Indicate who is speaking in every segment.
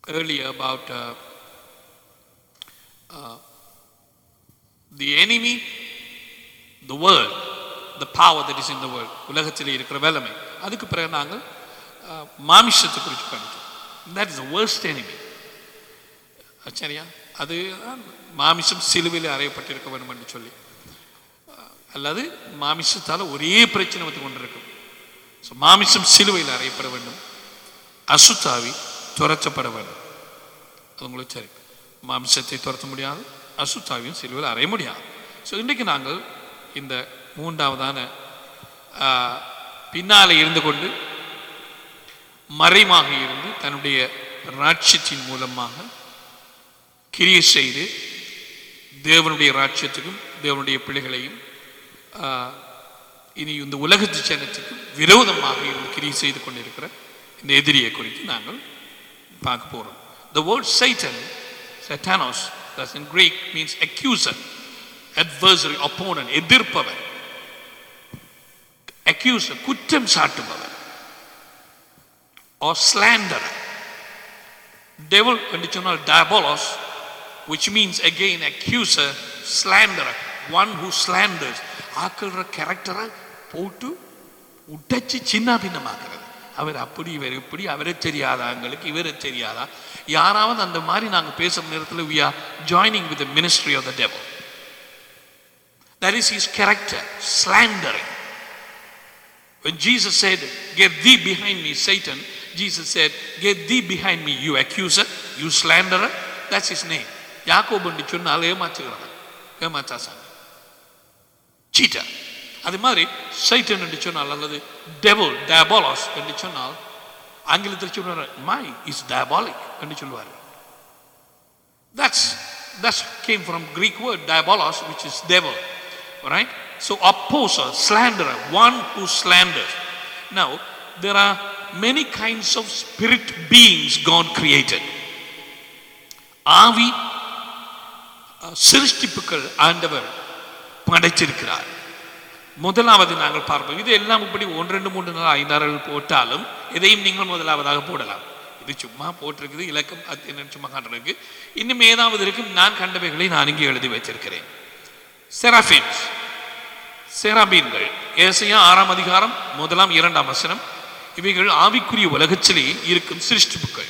Speaker 1: earlier about uh, uh, the enemy, the world, the power that is in the world, உலகத்தில் இருக்கிற வல்லமை அதுக்கு பிறகு நாங்கள் uh, மாமிசத்தை குறித்து படித்தோம் that is the worst enemy சரியா அது மாமிசம் சிலுவையில் அறையப்பட்டிருக்க வேண்டும் என்று சொல்லி அஹ், அல்லது மாமிசத்தால் ஒரே பிரச்சனை வந்து கொண்டிருக்கும் ஸோ மாமிசம் சிலுவையில் அறையப்பட வேண்டும் அசுத்தாவி துரத்தப்பட வேண்டும் அது உங்களுக்கு சரி மாமிசத்தை துரத்த முடியாது அசுத்தாவியும் சிலுவையில் அறைய முடியாது ஸோ இன்றைக்கு நாங்கள் இந்த மூன்றாவதான ஆ, பின்னாலே இருந்து கொண்டு மறைமாக இருந்து தன்னுடைய ராட்சியத்தின் மூலமாக கிரியை செய்து தேவனுடைய ராட்சியத்துக்கும் தேவனுடைய பிள்ளைகளையும் ஆ, இனி இந்த உலகத்து ஜனத்துக்கு விரோதமாக இருந்து கிரியை செய்து கொண்டிருக்கிற இந்த எதிரியை குறித்து நாங்கள் பார்க்க போறோம் The word Satan, Satanos, that's in Greek means accuser, adversary, opponent, எதிர்ப்பவர் accuser, குற்றம் சாட்டுபவர் or slanderer. Devil என்று சொன்னால் diabolos, which means again accuser, slanderer, one who slanders. ஆக்குற கேரக்டரை போட்டு உடைச்சு சின்ன பின்னமாக்குறது அவர் அப்படி இவர் இப்படி அவரே தெரியாதா எங்களுக்கு இவரே தெரியாதா யாராவது அந்த மாதிரி நாங்கள் பேசுகிற நேரத்தில் we are joining with the ministry of the devil that is his character slandering when Jesus said get thee behind me Satan Jesus said get thee behind me you accuser you slanderer that's his name யாக்கோபு என்று சொன்னால் ஏமாற்றுகிறான் ஏமாற்றாசான் seater அது மாதிரி சைட்டன் என்று சொன்னால் அல்லது டெவல் டயபாலஸ் என்று சொன்னால் ஆங்கிலத்தில் சொல்றாரு மை இஸ் டயபாலிக் என்று சொல்லுவார் that's that's came from greek word diabolos which is devil right so opposer slanderer one who slanders now there are many kinds of spirit beings god created ஆவி அஹ், சிருஷ்டிப்புகள் ஆண்டவர் படைத்திருக்கிறார் முதலாவது நாங்கள் பார்ப்போம் இது எல்லாம் இப்படி ஒன்று ரெண்டு மூன்று நாள் ஐந்தாறு போட்டாலும் இதையும் நீங்கள் முதலாவதாக போடலாம் இது சும்மா போட்டிருக்குது இலக்கம் அது என்னன்னு சும்மா காட்டுறதுக்கு இன்னும் ஏதாவது இருக்கும் நான் கண்டவைகளை நான் இங்கே எழுதி வைத்திருக்கிறேன் செராஃபின்ஸ் செராபீன்கள் ஏசையா ஆறாம் அதிகாரம் முதலாம் இரண்டாம் வசனம் இவைகள் ஆவிக்குரிய உலகத்திலே இருக்கும் சிருஷ்டிப்புகள்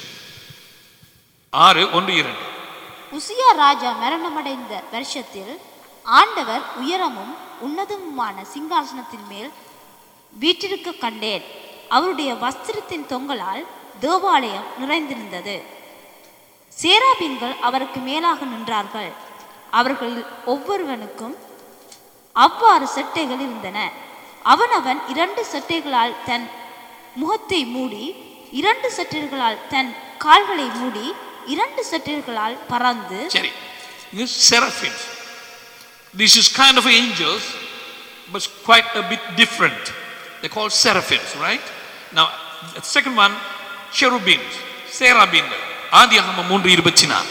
Speaker 1: ஆறு ஒன்று இரண்டு
Speaker 2: உசியா ராஜா மரணமடைந்த வருஷத்தில் ஆண்டவர் உயரமும் உன்னதமுமான சிங்காசனத்தின் மேல் வீற்றிருக்க கண்டேன் அவருடைய வஸ்திரத்தின் தொங்கலால் தேவாலயம் நிறைந்திருந்தது சேராபீன்கள் அவருக்கு மேலாக நின்றார்கள் அவர்களில் ஒவ்வொருவனுக்கும் அவ்வாறு செட்டைகள் இருந்தன அவனவன் இரண்டு செட்டைகளால் தன் முகத்தை மூடி இரண்டு செட்டைகளால் தன் கால்களை மூடி இரண்டு செட்டைகளால் பறந்து
Speaker 1: சரி இது seraphins this is kind of angels but quite a bit different they call seraphins right now second one cherubins சேராபீன்கள் ஆதியாகமம் மூன்று இருபத்தி நாலு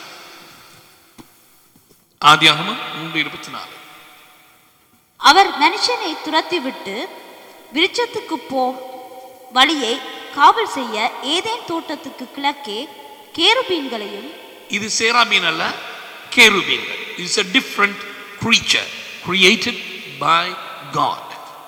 Speaker 1: ஆதியாகமம் மூன்று இருபத்தி நாலு
Speaker 2: அவர் மனுஷனை துரத்திவிட்டு விருட்சத்துக்கு போ வழியை காவல் செய்ய ஏதேன் தோட்டத்துக்கு கிழக்கே கேருபீன்களையும்
Speaker 1: இது சேராபீன் அல்ல கேருபீன்கள் it's a different creature created by God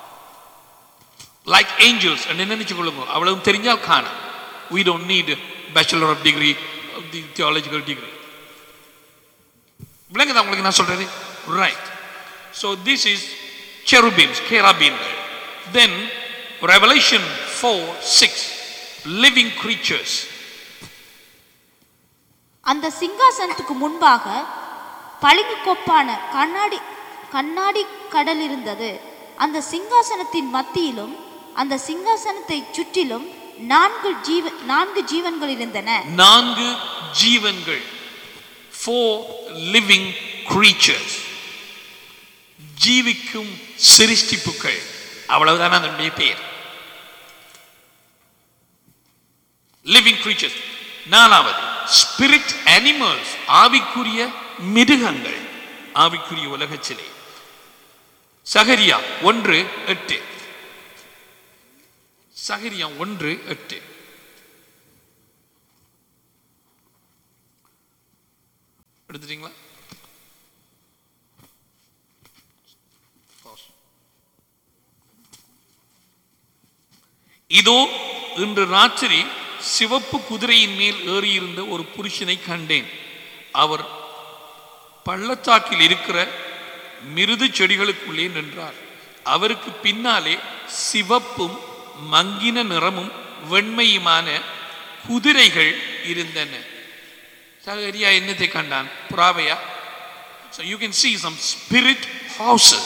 Speaker 1: like angels and நினைச்சு கொள்ளுங்க அவ்வளவு தெரிஞ்சால் காணும் we don't need bachelor of degree of the theological degree விளங்குதா உங்களுக்கு நான் சொல்றது right so this is cherubims கேராபீன்கள் then revelation 4 6 living creatures
Speaker 2: அந்த சிங்காசனத்துக்கு முன்பாக பளிங்கு கொப்பான கண்ணாடி கண்ணாடி கடல் இருந்தது அந்த சிங்காசனத்தின் மத்தியிலும் அந்த சிங்காசனத்தை சுற்றிலும் நான்கு ஜீவ நான்கு ஜீவன்கள் இருந்தன
Speaker 1: நான்கு ஜீவன்கள் four living creatures ஜீவிக்கும் சிருஷ்டிப்புக்கள் அவ்வளவுதான் அதனுடைய பேர் லிவிங் creatures நாலாவது ஸ்பிரிட் அனிமல்ஸ் ஆவிக்குரிய மிருகங்கள் ஆவிக்குரிய உலகச்சிலே சகரியா ஒன்று எட்டு சகரியா ஒன்று எட்டு எடுத்துட்டீங்களா இதோ இன்று ராத்திரி சிவப்பு குதிரையின் மேல் ஏறியிருந்த ஒரு புருஷனை கண்டேன் அவர் பள்ளத்தாக்கில் இருக்கிற மிருது செடிகளுக்குள்ளே நின்றார் அவருக்கு பின்னாலே சிவப்பும் மங்கின நிறமும் வெண்மையுமான குதிரைகள் இருந்தன சகரியா என்னத்தை கண்டான் புறாவையா So you can see some spirit houses.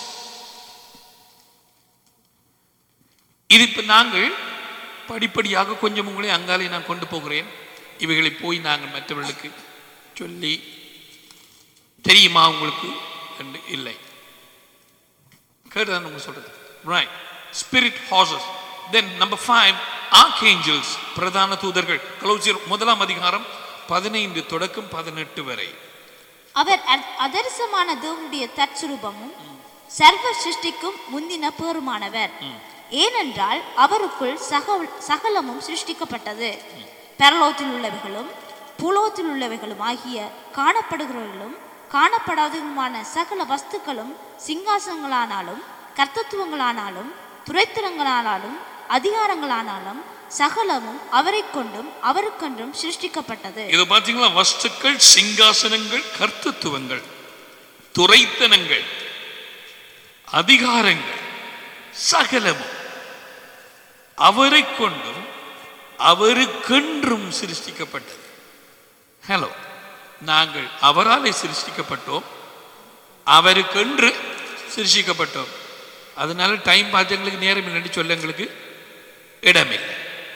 Speaker 1: இது இப்ப நாங்கள் படிப்படியாக கொஞ்சம் உங்களை அங்காலே நான் கொண்டு போகிறேன் இவைகளை போய் நாங்கள் மற்றவர்களுக்கு சொல்லி தெரியுமா உங்களுக்கு என்று இல்லை கேட்டுதான் உங்க சொல்றது right spirit horses then number five archangels பிரதான தூதர்கள் கலோசியர் முதலாம் அதிகாரம் பதினைந்து தொடக்கம் பதினெட்டு வரை
Speaker 2: அவர் அ- அதரிசமான தேவனுடைய தற்சுரூபமும் சர்வ சிருஷ்டிக்கும் முந்தின பேருமானவர் ஏனென்றால் அவருக்குள் சக சகலமும் சிருஷ்டிக்கப்பட்டது பரலோகத்தில் உள்ளவைகளும் பூலோகத்தில் உள்ளவைகளும் ஆகிய காணப்படுகிறவர்களும் காணப்படாததுமான சகல வஸ்துக்களும் சிங்காசனங்களானாலும் கர்த்தத்துவங்களானாலும் துரைத்திரங்களானாலும் அதிகாரங்களானாலும் சகலமும் அவரை கொண்டும் அவருக்கென்றும் சிருஷ்டிக்கப்பட்டது
Speaker 1: இது பாத்தீங்களா வஸ்துக்கள் சிங்காசனங்கள் கர்த்தத்துவங்கள் துரைத்தனங்கள் அதிகாரங்கள் சகலமும் அவரை கொண்டும் அவருக்கென்றும் சிருஷ்டிக்கப்பட்டது ஹலோ நாங்கள் அவராலே சிருஷ்டிக்கப்பட்டோம் அவருக்கென்று சிருஷ்டிக்கப்பட்டோம் அதனால டைம் பார்த்து எங்களுக்கு நேரம் இல்லைன்னு சொல்ல எங்களுக்கு இடமில்லை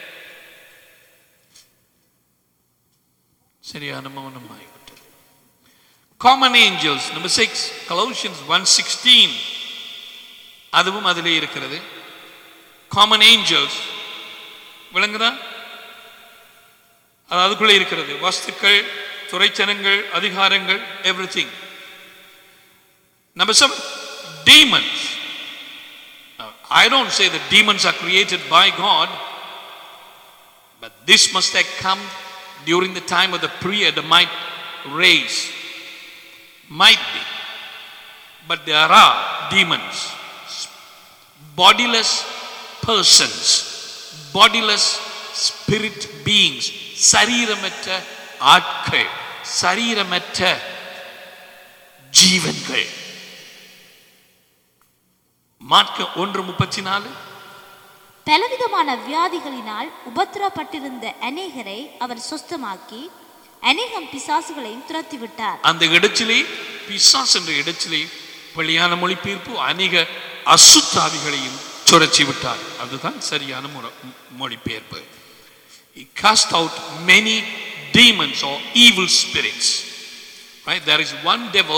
Speaker 1: சரியான மௌனம் ஆகிவிட்டது common angels number six Colossians one sixteen அதுவும் அதிலே இருக்கிறது காமன் ஏஞ்சல்ஸ் விளங்குதா அது அதுக்குள்ளே இருக்கிறது வஸ்துக்கள் துறைச்சனங்கள் அதிகாரங்கள் everything number seven demons Now, I don't say that demons are created by God, but this must have come during the time of the pre-Adamite race. Might be. But there are demons, bodiless persons, bodiless spirit beings, சரீரமற்ற ஆட்கள் சரீரமற்ற ஜீவன்கள் மார்க்க ஒன்று முப்பத்தி நாலு
Speaker 2: பலவிதமான வியாதிகளினால் உபத்திரப்பட்டிருந்த அநேகரை அவர் சுஸ்தமாக்கி அநேகம் பிசாசுகளையும் துரத்தி விட்டார்
Speaker 1: அந்த இடத்திலே பிசாஸ் என்ற இடத்திலே வெளியான மொழிபெயர்ப்பு அநேக அசுத்தாவிகளையும் சுரச்சி விட்டார் அதுதான் சரியான முற- மொழிபெயர்ப்பு He cast out many demons or evil spirits. Right? There is one devil,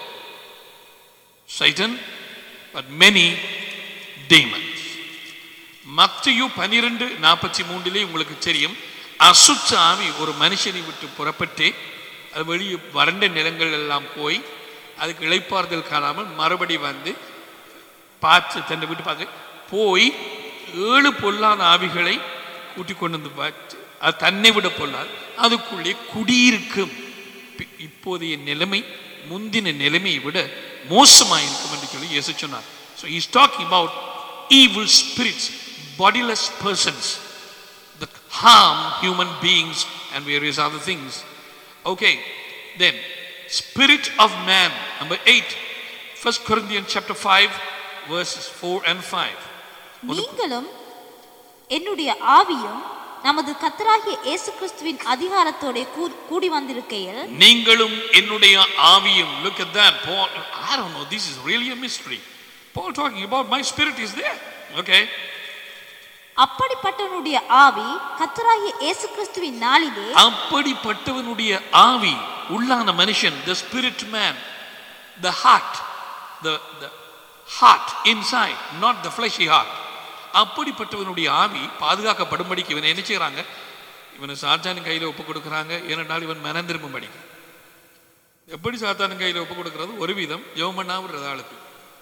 Speaker 1: Satan, but many demons. Matthew பனிரெண்டு நாற்பத்தி மூன்றிலே உங்களுக்கு தெரியும் அசுத்த ஆவி ஒரு மனுஷனை விட்டு புறப்பட்டு அது வெளியே வறண்ட நிலங்கள் எல்லாம் போய் அதுக்கு இளைப்பாறுதல் காணாமல் மறுபடி வந்து பார்த்து தன்னை விட்டு பார்த்து போய் ஏழு பொல்லாத ஆவிகளை கூட்டிக் கொண்டு வந்து பார்த்து அது தன்னை விட பொல்லாது அதுக்குள்ளே குடியிருக்கும் பி- இப்போதைய நிலைமை முந்தின நிலைமையை விட மோசமாக இருக்கும் என்று சொல்லி இயேசு சொன்னார் so is talking about evil spirits, bodiless persons that harm human beings and various other things. Okay, then spirit of man, number eight, First Corinthians chapter 5, verses 4 and 5.
Speaker 2: நீங்களும் என்னுடைய ஆவியும் நமது கத்தராகிய இயேசு கிறிஸ்துவின் அதிகாரத்தோட கூ- கூடி வந்திருக்கையில்
Speaker 1: நீங்களும் என்னுடைய ஆவியும் look at that paul i don't know this is really a mystery paul talking about my spirit is there okay
Speaker 2: அப்படிப்பட்டவனுடைய ஆவி கத்தராகிய இயேசு கிறிஸ்துவின் நாளிலே
Speaker 1: அப்படிப்பட்டவனுடைய ஆவி உள்ளான மனுஷன் the spirit man the heart the the heart inside not the fleshy heart அப்படிப்பட்டவனுடைய ஆவி பாதுகாக்கப்படும்படிக்கு இவனை என்ன செய்றாங்க இவனை சாத்தானின் கையில ஒப்பு கொடுக்குறாங்க ஏனென்றால் இவன் மனம் திரும்பும்படி எப்படி சாத்தானின் கையில ஒப்பு கொடுக்கிறது ஒரு விதம் ஜெபம் பண்ணா விடுறது ஆளுக்கு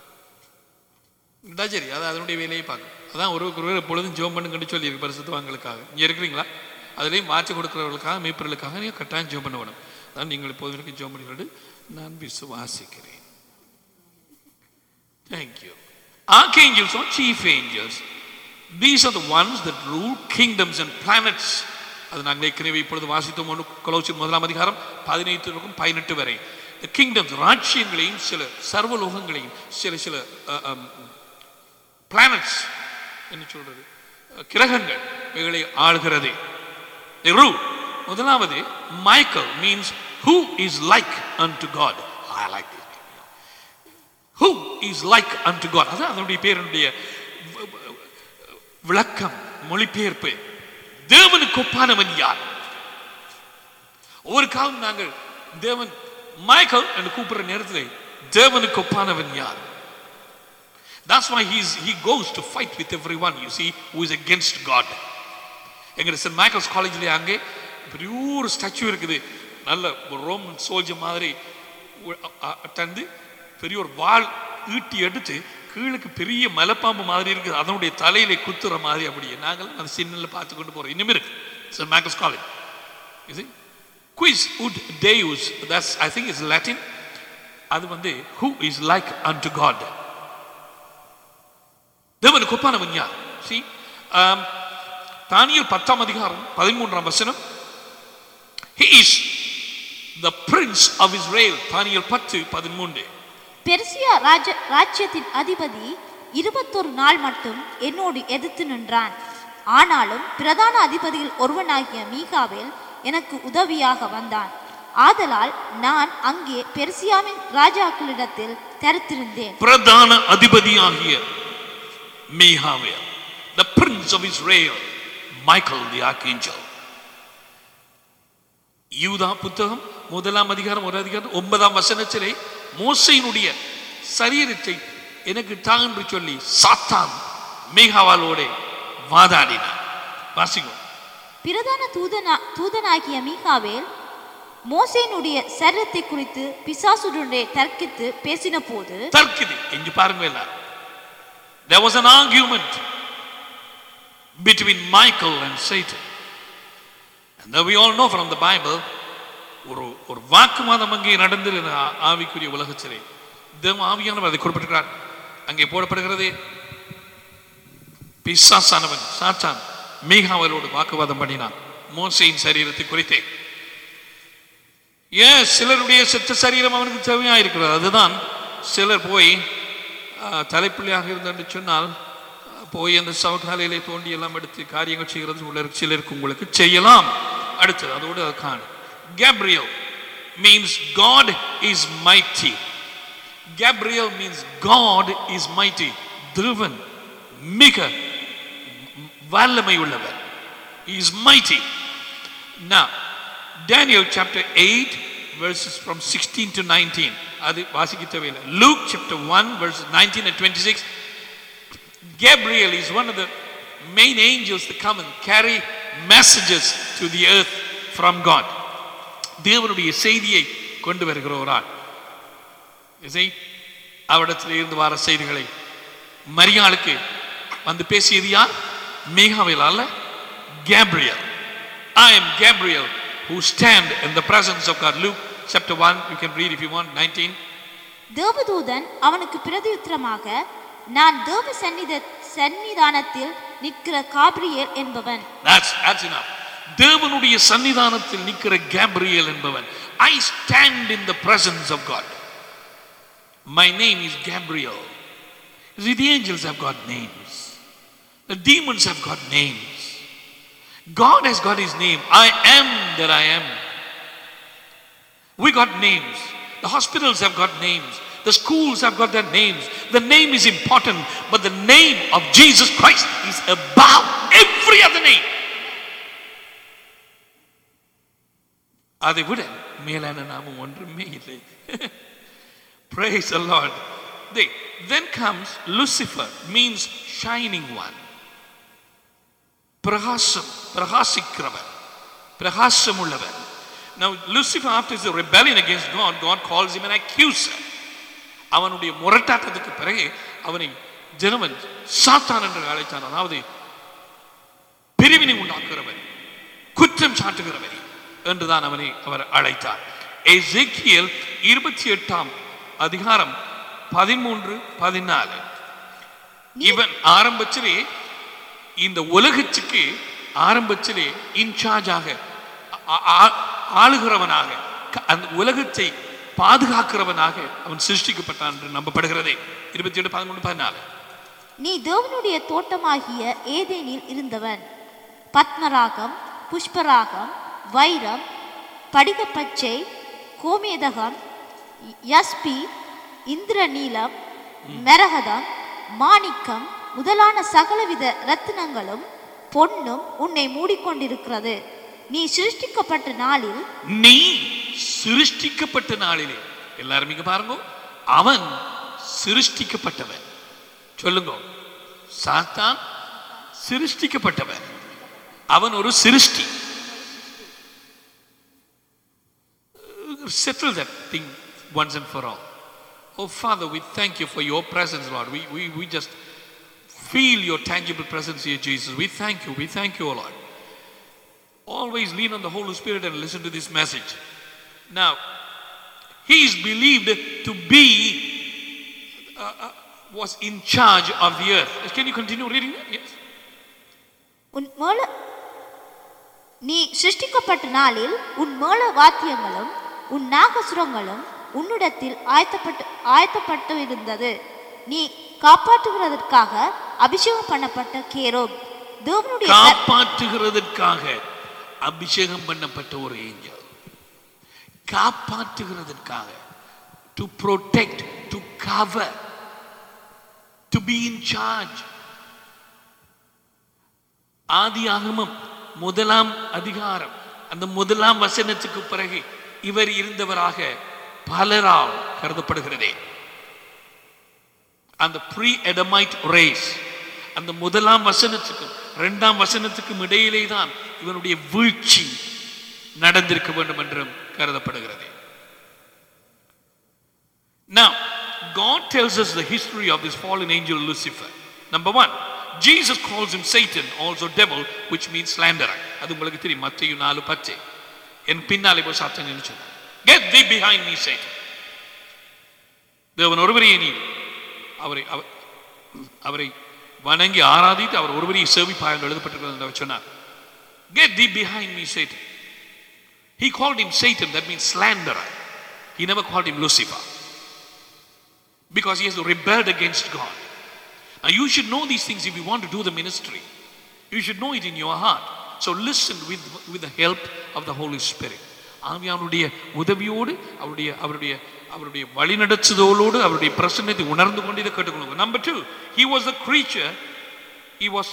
Speaker 1: இந்தா சரி அது அதனுடைய வேலையை பார்க்கும் அதான் ஒரு ஒருவர் எப்பொழுதும் ஜெபம் பண்ணுங்கன்னு சொல்லி இருக்கு பரிசுத்தவான்களுக்காக இங்கே இருக்கிறீங்களா அதுலேயும் வாட்சி கொடுக்குறவர்களுக்காக மீப்பர்களுக்காக நீங்கள் கட்டாயம் ஜெபம் பண்ண வேணும் அதான் நீங்கள் இப்போது எனக்கு ஜெபம் பண்ணுகிறது நான் விசுவாசிக்கிறேன் Thank you. Archangels or chief angels. These are the ones that rule kingdoms and planets. அது நாங்கள் ஏற்கனவே இப்பொழுது வாசித்தோம் ஒன்று கொலோசி முதலாம் அதிகாரம் பதினைத்திற்கும் பதினெட்டு வரை The kingdoms, ராட்சியங்களையும் சில சர்வலோகங்களையும் சில சில பிளானட்ஸ் என்ன சொல்றது அஹ், கிரகங்கள் இவைகளை ஆளுகிறது They rule. முதலாவது Michael means who is like unto God. I like this name. Who is like unto God? அதான் அதனுடைய பேருடைய வ- வ- விளக்கம் மொழிபெயர்ப்பு தேவனுக்கு ஒப்பானவன் யார் ஒவ்வொரு காலம் நாங்கள் தேவன் மைக்கேல் என்று கூப்பிடுற நேரத்தில் தேவனுக்கு ஒப்பானவன் யார் That's why he's, he goes to fight with everyone, you see, who is against God. எங்க சென்ட் மைக்கேல்ஸ் காலேஜ்ல அங்கே பெரிய ஒரு ஸ்டாச்சு இருக்குது நல்ல ஒரு ரோமன் சோல்ஜர் மாதிரி உ- அ- அ- அட்டந்து பெரிய ஒரு வாள் ஈட்டி எடுத்து கீழுக்கு பெரிய மலைப்பாம்பு மாதிரி இருக்குது அதனுடைய தலையில குத்துற மாதிரி அப்படியே நாங்கள் அந்த சின்னல பார்த்து கொண்டு போறோம் இன்னும் இருக்கு சென்ட் மைக்கேல்ஸ் காலேஜ் இது குயிஸ் உட் டேயூஸ் that's I think is Latin அது வந்து who is like unto God தேவனுக்கு ஒப்பானவன் யார் see um, தானியல் பத்தாம் அதிகாரம் பதிமூன்றாம் வசனம் he is the prince of israel Daniel பத்து பதிமூன்று
Speaker 2: பெர்சியா ராஜ ராஜ்யத்தின் அதிபதி இருபத்தொரு நாள் மட்டும் என்னோடு எதிர்த்து நின்றான் ஆனாலும் பிரதான அதிபதியில் ஒருவனாகிய மீகாவேல் எனக்கு உதவியாக வந்தான் ஆதலால் நான் அங்கே பெர்சியாவின் ராஜாக்களிடத்தில் தரித்திருந்தேன்
Speaker 1: பிரதான அதிபதியாகிய மீகாவேல் the prince of israel michael the archangel யூதா புத்தகம் முதலாம் அதிகாரம் ஒரு அதிகாரம் ஒன்பதாம் வசனத்திலே மோசையினுடைய சரீரத்தை எனக்கு தா என்று சொல்லி சாத்தான் மேகாவாலோட வாதாடினார் வாசிக்கும்
Speaker 2: பிரதான தூதனா தூதனாகிய மீகாவேல் மோசேனுடைய சரீரத்தை குறித்து பிசாசுடனே தர்க்கித்து பேசின போது
Speaker 1: தர்க்குது இங்க பாருங்க எல்லாரும் there was an argument between Michael and Satan and then we all know from the Bible ஒரு ஒரு வாக்குவாதம் அங்கே நடந்தது இந்த ஆ- ஆவிக்குரிய உலகத்திலே தேவ ஆவியானவர் அதை குறிப்பிட்டிருக்கிறார் அங்கே போடப்படுகிறது பிசாசானவன் சாத்தான் மீகாவலோடு வாக்குவாதம் பண்ணினான் மோசையின் சரீரத்தை குறித்தே ஏன் சிலருடைய செத்த சரீரம் அவனுக்கு தேவையா இருக்கிறது அதுதான் சிலர் போய் ஆஹ், தலைப்பிள்ளையாக இருந்தென்று சொன்னால் ஆஹ், போய் அந்த சவகாலையிலே தோண்டி எல்லாம் எடுத்து காரியங்கள் செய்கிறது உள்ள சிலருக்கு உங்களுக்கு செய்யலாம் அடுத்தது அதோடு அது காணு Gabriel means God is mighty Gabriel means God is mighty தேவன் மிக வல்லமை உள்ளவர் is mighty Now, Daniel chapter 8, verses from 16 to 19. அது வாசிக்க தேவையில்லை Luke chapter 1, verses 19 and 26. Gabriel is one of the main angels that come and carry messages to the earth from God. தேவனுடைய செய்தியை கொண்டு வருகிற ஒரு ஆள் இசை அவரிடத்தில் இருந்து வர செய்திகளை மரியாளுக்கு வந்து பேசியது யார் மேகாவேல் அல்ல Gabriel I am Gabriel who stand in the presence of God. Luke chapter 1, you can read if you want, 19.
Speaker 2: தேவதூதன் அவனுக்கு பிரதியுத்தரமாக நான் தேவ சந்நித சன்னிதானத்தில் நிற்கிற காபிரியேல் என்பவன்
Speaker 1: That's, that's enough. தேவனுடைய சன்னிதானத்தில் நிற்கிற கேப்ரியல் என்பவன் I stand in the presence of God. My name is Gabriel. You see, the angels have got names. The demons have got names. God has got his name. I am that I am. We got names. The hospitals have got names. The schools have got their names. The name is important, but the name of Jesus Christ is above every other name. அதை விட மேலான நாமம் ஒன்றுமே இல்லை Praise the Lord. They, then comes Lucifer, means shining one. பிரகாசம் பிரகாசிக்கிறவர் பிரகாசம் உள்ளவர் Now Lucifer after his rebellion against God, God calls him an accuser. அவனுடைய முரட்டாட்டத்துக்கு பிறகு அவனை ஜனவன் சாத்தான் என்று அழைத்தான் அதாவது பிரிவினை உண்டாக்குகிறவர் குற்றம் சாட்டுகிறவர் என்றுதான் அவனை அவர் அழைத்தார் எசேக்கியேல் இருபத்தி எட்டாம் அதிகாரம் பதிமூன்று பதினாலு இவன் ஆரம்பத்திலே இந்த உலகத்துக்கு ஆரம்பத்திலே இன்சார்ஜாக ஆ- ஆ- ஆளுகிறவனாக க- அந்த உலகத்தை பாதுகாக்கிறவனாக அவன் சிருஷ்டிக்கப்பட்டான் என்று நம்பப்படுகிறதே இருபத்தி ஏழு பதிமூணு பதினாலு
Speaker 2: நீ தேவனுடைய தோட்டமாகிய ஏதேனில் இருந்தவன் பத்மராகம் புஷ்பராகம் வைரம் படிகப்பச்சை கோமேதகம் யஸ்பி இந்திரநீலம் மெரகதம் மாணிக்கம் முதலான சகலவித ரத்தினங்களும் பொன்னும் உன்னை மூடிக்கொண்டிருக்கிறது நீ சிருஷ்டிக்கப்பட்ட நாளில்
Speaker 1: நீ சிருஷ்டிக்கப்பட்ட நாளிலே எல்லாரும் இங்க பாருங்க அவன் சிருஷ்டிக்கப்பட்டவன் சொல்லுங்க சாத்தான் சிருஷ்டிக்கப்பட்டவன் அவன் ஒரு சிருஷ்டி settle that thing once and for all oh father we thank you for your presence lord we, we, we just feel your tangible presence here jesus we thank you we thank you o lord always lean on the Holy Spirit and listen to this message. Now, he is believed to be, uh, uh, was in charge of the earth. Can you continue reading that? Yes.
Speaker 2: உன் மேல நீ சிருஷ்டிக்கப்பட்ட நாளில் உன் மேள வாத்தியங்களும் உன் நாகசுரங்களும் உன்னிடத்தில் ஆயத்தப்பட்டு ஆயத்தப்பட்டு இருந்தது நீ காப்பாற்றுகிறதற்காக அபிஷேகம் பண்ணப்பட்ட கேரோப் தேவனுடைய கர-
Speaker 1: காப்பாற்றுகிறதற்காக அபிஷேகம் பண்ணப்பட்ட ஒரு ஏஞ்சல் காப்பாற்றுகிறதற்காக to protect to cover to be in charge ஆதியாகமம் முதலாம் அதிகாரம் அந்த முதலாம் வசனத்துக்கு பிறகு இவர் இருந்தவராக பலரால் கருதப்படுகிறதே அந்த ப்ரீ எடமைட் ரேஸ் அந்த முதலாம் வசனத்துக்கும் இரண்டாம் வசனத்துக்கும் இடையிலே தான் இவனுடைய வீழ்ச்சி நடந்திருக்க வேண்டும் என்றும் கருதப்படுகிறது Now, God tells us the history of this fallen angel Lucifer. Number one, Jesus calls him Satan, also devil, which means slanderer. அது உங்களுக்கு தெரியும் மத்திய நாலு பச்சை என் பின்னாலே போய் சாத்தன் என்று சொன்னார் Get thee behind me, Satan. தேவன் ஒருவரையே நீ அவரை அவ- அவரை வணங்கி ஆராதித்து அவர் ஒருவரையே சேவிப்பாய் என்று எழுதப்பட்டிருக்கிறது என்று அவர் சொன்னார் Get thee behind me, Satan. He called him Satan, that means slanderer. He never called him Lucifer. Because he has rebelled against God. Now you should know these things if you want to do the ministry. You should know it in your heart. So listen with, with the help of the Holy Spirit. ஆவியானுடைய உதவியோடு அவருடைய அவருடைய அவருடைய வழிநடத்துதலோடு அவருடைய பிரசன்னத்தை உணர்ந்து கொண்டு இதை கேட்டுக்கொள்ளுங்க number two he was a creature he was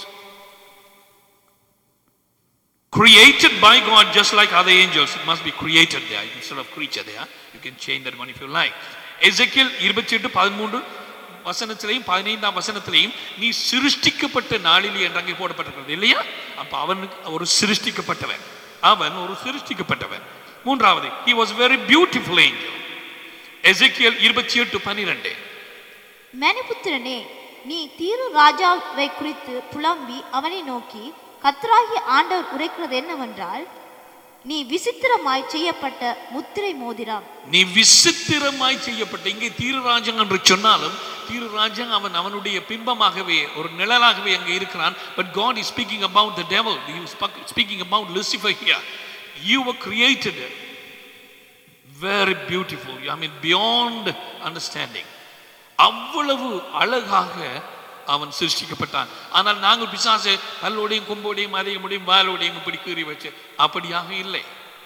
Speaker 1: created by God just like other angels. It must be created there instead of creature there. You can change that one if you like. Ezekiel இருபத்தி எட்டு பதிமூன்று வசனத்திலையும் பதினைந்தாம் வசனத்திலையும் நீ சிருஷ்டிக்கப்பட்ட நாளிலே என்று அங்கே போடப்பட்டிருக்கிறது இல்லையா அப்ப அவனுக்கு ஒரு சிருஷ்டிக்கப்பட்டவன் அவன் ஒரு சிருஷ்டிக்கப்பட்டவன் மூன்றாவது he was very beautiful angel எசேக்கியேல் இருபத்தி எட்டு பன்னிரெண்டு
Speaker 2: மனுபுத்திரனே நீ தீரு ராஜாவை குறித்து புலம்பி அவனை நோக்கி கத்தராகிய ஆண்டவர் உரைக்கிறது என்னவென்றால் நீ விசித்திரமாய் செய்யப்பட்ட முத்திரை மோதிரம்
Speaker 1: நீ விசித்திரமாய் செய்யப்பட்ட இங்கே தீருராஜன் என்று சொன்னாலும் தீருராஜன் அவன் அவனுடைய பிம்பமாகவே ஒரு நிழலாகவே அங்கே இருக்கிறான் but God is speaking about the devil you speaking about Lucifer here you were created very beautiful I mean beyond understanding அவ்வளவு அழகாக அவன் சிருஷ்டிக்கப்பட்டான் ஆனால் நாங்கள் பிசாசு பல்லோடையும் கொம்போடையும் அதையும் முடியும் வாலோடையும் இப்படி கீறி வச்சு அப்படியாக இல்லை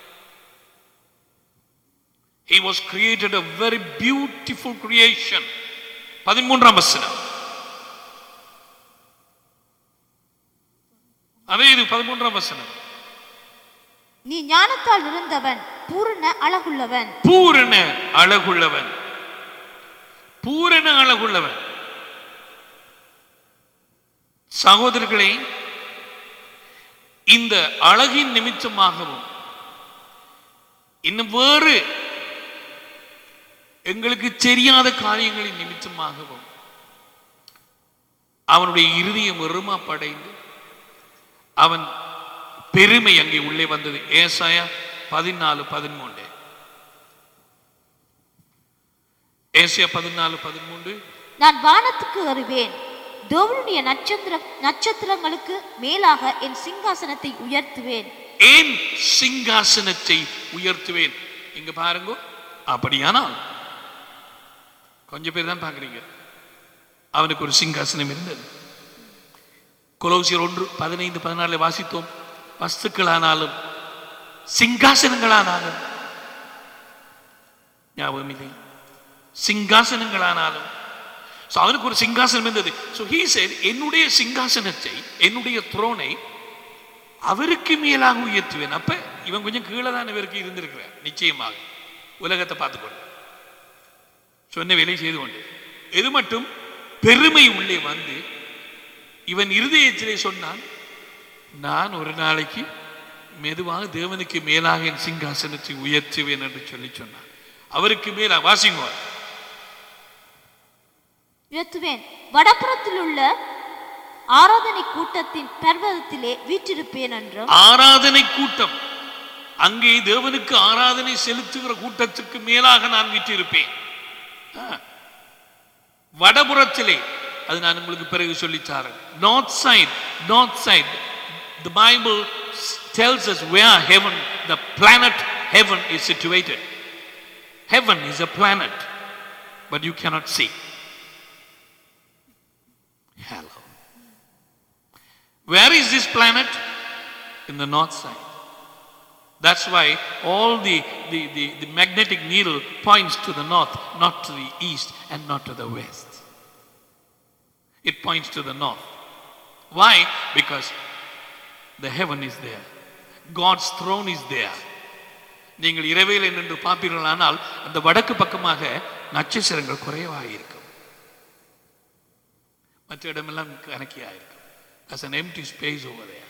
Speaker 1: He was created a very beautiful creation. பதிமூன்றாம் வசனம் அதே இது பதிமூன்றாம் வசனம்
Speaker 2: நீ ஞானத்தால் இருந்தவன் பூரண அழகுள்ளவன்
Speaker 1: பூரண அழகுள்ளவன் பூரண அழகுள்ளவன் சகோதரர்களே இந்த அழகின் நிமித்தமாகவும் இன்னும் வேறு எங்களுக்கு தெரியாத காரியங்களின் நிமித்தமாகவும் அவனுடைய இருதயம் எருமா படைந்து அவன் பெருமை அங்கே உள்ளே வந்தது ஏசாயா பதினாலு பதிமூன்று ஏசியா பதினாலு பதிமூன்று
Speaker 2: நான் வானத்துக்கு வருவேன் தேவனுடைய நட்சத்திர நட்சத்திரங்களுக்கு மேலாக என் சிங்காசனத்தை உயர்த்துவேன்
Speaker 1: ஏன் சிங்காசனத்தை உயர்த்துவேன் இங்க பாருங்க அப்படியானால் கொஞ்சம் பேர் தான் பார்க்குறீங்க அவனுக்கு ஒரு சிங்காசனம் இருந்தது கொலோசியர் ஒன்று பதினைந்து பதினாலில் வாசித்தோம் வஸ்துக்களானாலும் சிங்காசனங்களானாலும் ஞாபகம் இல்லை சிங்காசனங்களானாலும் So, அவனுக்கு ஒரு சிங்காசனம் இருந்தது ஸோ ஹீ said என்னுடைய சிங்காசனத்தை என்னுடைய த்ரோனை அவருக்கு மேலாக உயர்த்துவேன் அப்ப இவன் கொஞ்சம் கீழே தான் இவருக்கு இருந்திருக்கிறார் நிச்சயமாக உலகத்தை பார்த்துக்கொண்டு சொன்ன வேலை செய்து கொண்டு எது மட்டும் பெருமை உள்ளே வந்து இவன் இருதயத்திலே சொன்னான் நான் ஒரு நாளைக்கு மெதுவாக தேவனுக்கு மேலாக என் சிங்காசனத்தை உயர்த்துவேன் என்று சொல்லி சொன்னான் அவருக்கு மேலாக வாசிங்குவார்
Speaker 2: உயர்த்துவேன் வடபுறத்தில் உள்ள ஆராதனை கூட்டத்தின் பர்வதத்திலே வீற்றிருப்பேன் என்றும்
Speaker 1: ஆராதனை கூட்டம் அங்கே தேவனுக்கு ஆராதனை செலுத்துகிற கூட்டத்துக்கு மேலாக நான் விட்டிருப்பேன் ஆ. வடபுறத்திலே அது நான் உங்களுக்கு பிறகு சொல்லித்தாரேன் north side north side the bible s- tells us where heaven the planet heaven is situated heaven is a planet but you cannot see hello where is this planet in the north side that's why all the, the, the, the magnetic needle points to the north, not to the east and not to the west. It points to the north. Why? Because the heaven is there. God's throne is there. நீங்கள் இரவையில் நின்று பார்ப்பீர்களானால் அந்த வடக்கு பக்கமாக நட்சத்திரங்கள் குறைவாக இருக்கும் மற்ற இடமெல்லாம் கணக்கியாக இருக்கும் as an empty space over there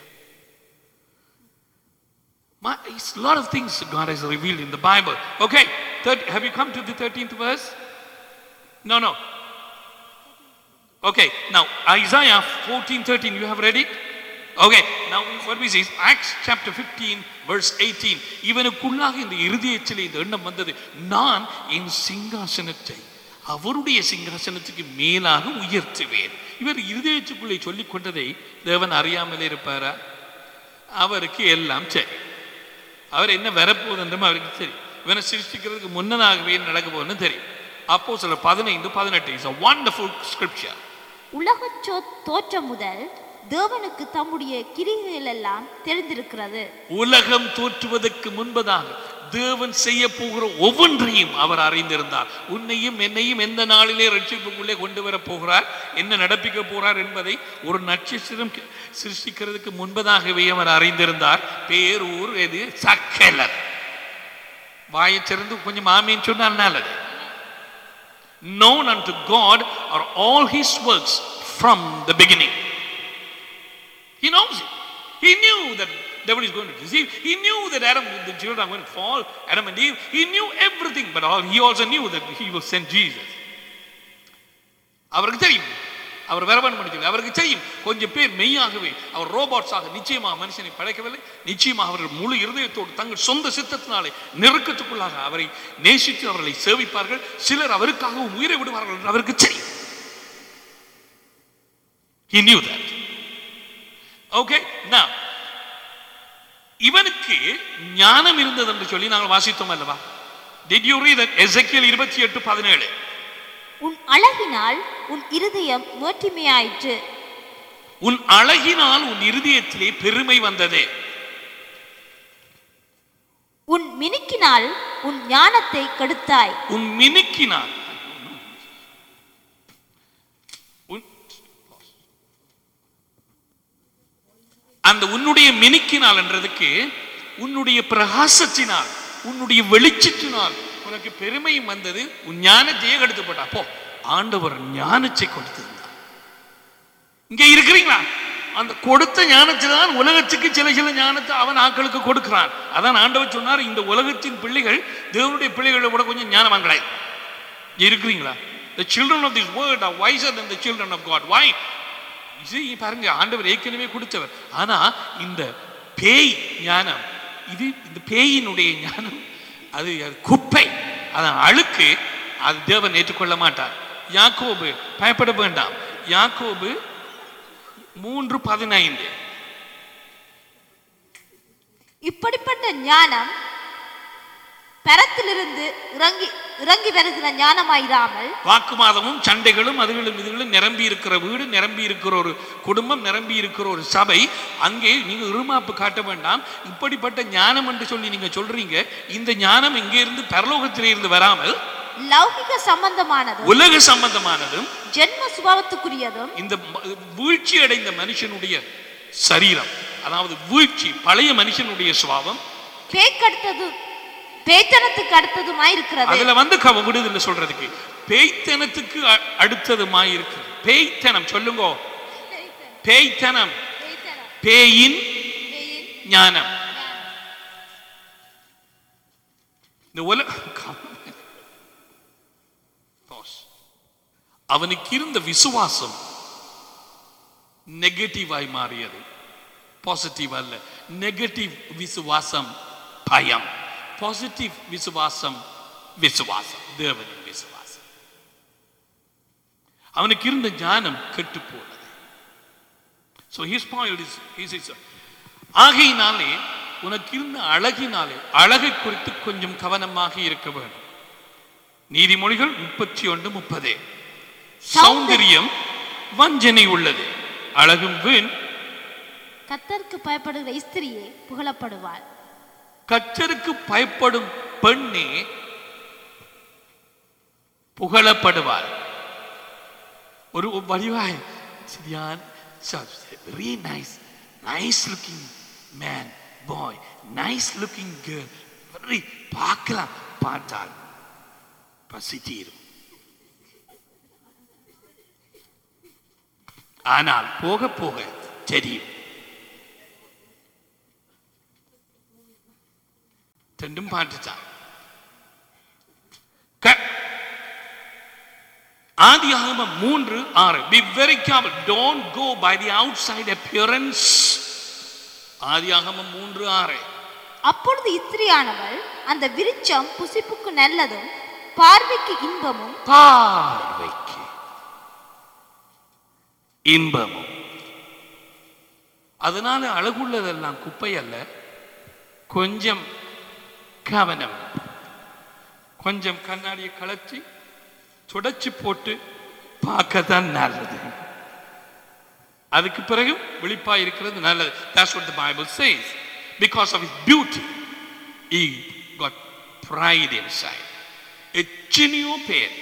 Speaker 1: My, it's a lot of things God has revealed in the Bible. Okay, 30, have you come to the 13th verse? No, no. Okay, now Isaiah 14 13, you have read it? Okay, now what we see is Acts chapter 15, verse 18. இவனுக்குள்ளாக இந்த இருதயத்திலே இந்த எண்ணம் வந்தது நான் என் சிங்காசனத்தை அவருடைய சிங்காசனத்துக்கு மேலாக உயர்த்துவேன் இவர் இருதயத்துக்குள்ளே சொல்லிக் கொண்டதை தேவன் அறியாமலே இருப்பாரா அவருக்கு எல்லாம் சரி அவர் என்ன வரப்போகுதுன்றும் அவருக்கு தெரியும் இவனை சிருஷ்டிக்கிறதுக்கு முன்னதாகவே நடக்க போகுதுன்னு தெரியும் அப்போ சில பதினைந்து பதினெட்டு இஸ் அ வண்டர்ஃபுல் ஸ்கிரிப்சர்
Speaker 2: உலக தோற்றம் முதல் தேவனுக்கு தம்முடைய கிரிகள் எல்லாம் தெரிந்திருக்கிறது
Speaker 1: உலகம் தோற்றுவதற்கு முன்பதாக தேவன் செய்ய போகிற ஒவ்வொன்றையும் அவர் அறிந்திருந்தார் உன்னையும் என்னையும் எந்த நாளிலே ரட்சிப்புக்குள்ளே கொண்டு வர போகிறார் என்ன நடப்பிக்க போகிறார் என்பதை ஒரு நட்சத்திரம் கி- சிருஷ்டிக்கிறதுக்கு முன்பதாகவே அவர் அறிந்திருந்தார் பேரூர் எது சக்கலர் வாயை திறந்து கொஞ்சம் மாமின்னு சொன்னால் நல்லது known unto God are all his works from the beginning. He knows it. He knew that devil is going to deceive. He knew that Adam, the children are going to fall, Adam and Eve. He knew everything, but all, he also knew that he will send Jesus. அவருக்கு தெரியும் அவர் வரவன் பண்ணி அவருக்கு தெரியும் கொஞ்சம் பேர் மெய்யாகவே அவர் ரோபாட்ஸாக நிச்சயமாக மனுஷனை படைக்கவில்லை நிச்சயமாக அவர்கள் முழு இருதயத்தோடு தங்கள் சொந்த சித்தத்தினாலே நெருக்கத்துக்குள்ளாக அவரை நேசித்து அவர்களை சேவிப்பார்கள் சிலர் அவருக்காகவும் உயிரை விடுவார்கள் என்று அவருக்கு தெரியும் He knew that. Okay, now இவனுக்கு ஞானம் இருந்தது என்று சொல்லி நாங்கள் வாசித்தோம் அல்லவா Did you read that எசேக்கியேல் இருபத்தி எட்டு பதினேழு
Speaker 2: உன் அழகினால் உன் இருதயம் மேட்டிமையாயிற்று
Speaker 1: உன் அழகினால் உன் இருதயத்திலே பெருமை வந்தது
Speaker 2: உன் மினுக்கினால் உன் ஞானத்தை கெடுத்தாய்
Speaker 1: உன் மினுக்கினால் உன்- அந்த உன்னுடைய மினுக்கினால் என்றதுக்கு உன்னுடைய பிரகாசத்தினால் உன்னுடைய வெளிச்சத்தினால் உனக்கு பெருமையும் வந்தது உன் ஞானத்தையே கெடுத்து போட்டா போ ஆண்டவர் ஞானத்தை கொடுத்திருந்தார் இங்க இருக்கிறீங்களா அந்த கொடுத்த ஞானத்தில் தான் உலகத்துக்கு சில சில ஞானத்தை அவன் ஆட்களுக்கு கொடுக்கிறான் அதான் ஆண்டவர் சொன்னார் இந்த உலகத்தின் பிள்ளைகள் தேவனுடைய பிள்ளைகளை விட கொஞ்சம் ஞானவான்களாய் இங்க இருக்கிறீங்களா the children of this world are wiser than the children of god why இது பாருங்க ஆண்டவர் ஏற்கனவே கொடுத்தவர் ஆனா இந்த பேய் ஞானம் இது இந்த பேயினுடைய ஞானம் அது அது குப்பை அதன் அழுக்கு அது தேவன் ஏற்றுக்கொள்ள மாட்டார் யாக்கோபு பயப்பட வேண்டாம் யாக்கோபு மூன்று பதினைந்து
Speaker 2: இப்படிப்பட்ட ஞானம் பரத்திலிருந்து இறங்கி இறங்கி வருகிற ஞானமாயிராமல்
Speaker 1: வாக்குவாதமும் சண்டைகளும் அதுகளும் இதுகளும் நிரம்பி இருக்கிற வீடு நிரம்பி இருக்கிற ஒரு குடும்பம் நிரம்பி இருக்கிற ஒரு சபை அங்கே நீங்க இருமாப்பு காட்ட வேண்டாம் இப்படிப்பட்ட ஞானம் என்று சொல்லி நீங்க சொல்றீங்க இந்த ஞானம் இங்கே இருந்து பரலோகத்திலே இருந்து வராமல்
Speaker 2: லௌகிக சம்பந்தமானதும்
Speaker 1: உலக சம்பந்தமானதும்
Speaker 2: ஜென்ம சுபாவத்துக்குரியதும்
Speaker 1: இந்த ம- வீழ்ச்சி அடைந்த மனுஷனுடைய சரீரம் அதாவது வீழ்ச்சி பழைய மனுஷனுடைய சுபாவம்
Speaker 2: பேய்க்கடுத்தது பேய்த்தனத்துக்கு அடுத்ததுமாய் இருக்கிறது
Speaker 1: அதுல வந்து கவ விடுதலை சொல்றதுக்கு பேய்த்தனத்துக்கு அ- அடுத்ததுமாய் இருக்கு பேய்த்தனம் சொல்லுங்க பேய்த்தனம் பேயின் ஞானம் இந்த உல Pause. அவனுக்கு இருந்த விசுவாசம் நெகட்டிவாய் மாறியது பாசிட்டிவ் அல்ல நெகட்டிவ் விசுவாசம் பயம் பாசிட்டிவ் விசுவாசம் விசுவாசம் தேவனின் விசுவாசம் அவனுக்கு இருந்த ஞானம் கெட்டு போனது So his point is, he says, ஆகையினாலே உனக்கு இருந்த அழகினாலே அழகை குறித்து கொஞ்சம் கவனமாக இருக்க வேண்டும் நீதிமொழிகள் முப்பத்தி ஒன்று முப்பதே சௌந்தரியம் வஞ்சனை உள்ளது அழகும் வீண்
Speaker 2: கத்தருக்கு பயப்படுகிற ஸ்திரியே புகழப்படுவாள்
Speaker 1: கற்றருக்கு பயப்படும் பெண்ணே புகழப்படுவார் ஒரு வடிவாய் சரியான very nice nice looking man boy nice looking girl very பார்க்கலாம் பார்த்தால் பசி தீரும் ஆனால் போக போக தெரியும் ரெண்டும் பாட்டுதான் க- ஆதியாகமம் மூன்று ஆறு be very careful don't go by the outside appearance ஆதியாகமம் மூன்று ஆறு
Speaker 2: அப்பொழுது இஸ்திரியானவள் அந்த விருட்சம் புசிப்புக்கு நல்லதும் பார்வைக்கு இன்பமும்
Speaker 1: பார்வைக்கு இன்பமும் அதனால அழகுள்ளதெல்லாம் குப்பை அல்ல கொஞ்சம் கவனம் கொஞ்சம் கண்ணாடியை கலற்றி துடைச்சு போட்டு பார்க்க தான் நல்லது அதுக்கு பிறகு விழிப்பா இருக்கிறது நல்லது that's what the bible says because of his beauty he got pride inside எத்தனையோ பேர்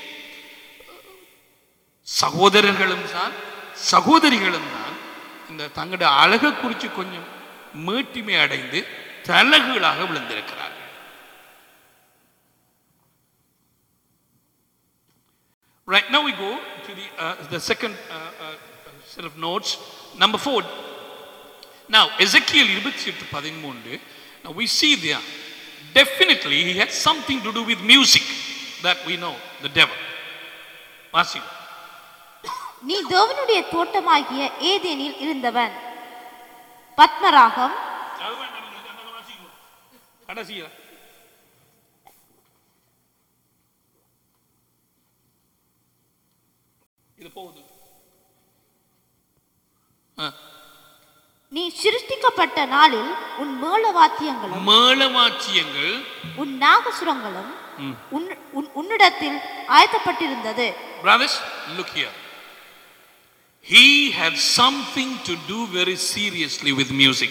Speaker 1: சகோதரர்களும் தான் சகோதரிகளும் தான் இந்த தங்களுடைய அழகை குறித்து கொஞ்சம் மேட்டிமை அடைந்து தலகுகளாக விழுந்திருக்கிறார்கள் Right now we go to the, uh, the second uh, uh, set of notes. Number four. Now, Ezekiel இருபத்தி எட்டு பதிமூன்று now we see there definitely he has something to do with music that we know the devil. வாசிங்க
Speaker 2: நீ தேவனுடைய தோட்டமாகிய ஏதேனில் இருந்தவன் பத்மராகம்
Speaker 1: கடைசியா இது போகுது ஆ.
Speaker 2: நீ சிருஷ்டிக்கப்பட்ட நாளில் உன் மேளவாத்தியங்களும்
Speaker 1: மேளவாத்தியங்கள்
Speaker 2: உன் நாகசுரங்களும்
Speaker 1: ம்.
Speaker 2: உன் உன்- உன்னிடத்தில் ஆயத்தப்பட்டிருந்தது
Speaker 1: Brothers, look here. He had something to do very seriously with music.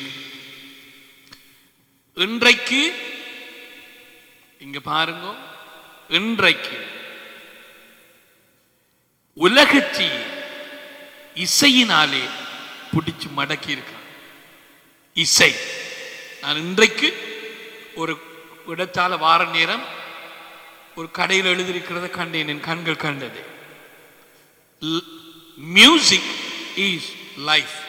Speaker 1: இன்றைக்கு இங்க பாருங்க இன்றைக்கு உலகத்தை இசையினாலே பிடிச்சு மடக்கி இருக்கான் இசை நான் இன்றைக்கு ஒரு இடத்தால வார நேரம் ஒரு கடையில் எழுதியிருக்கிறத கண்டேன் என் கண்கள் கண்டது மியூசிக் இஸ் லைஃப்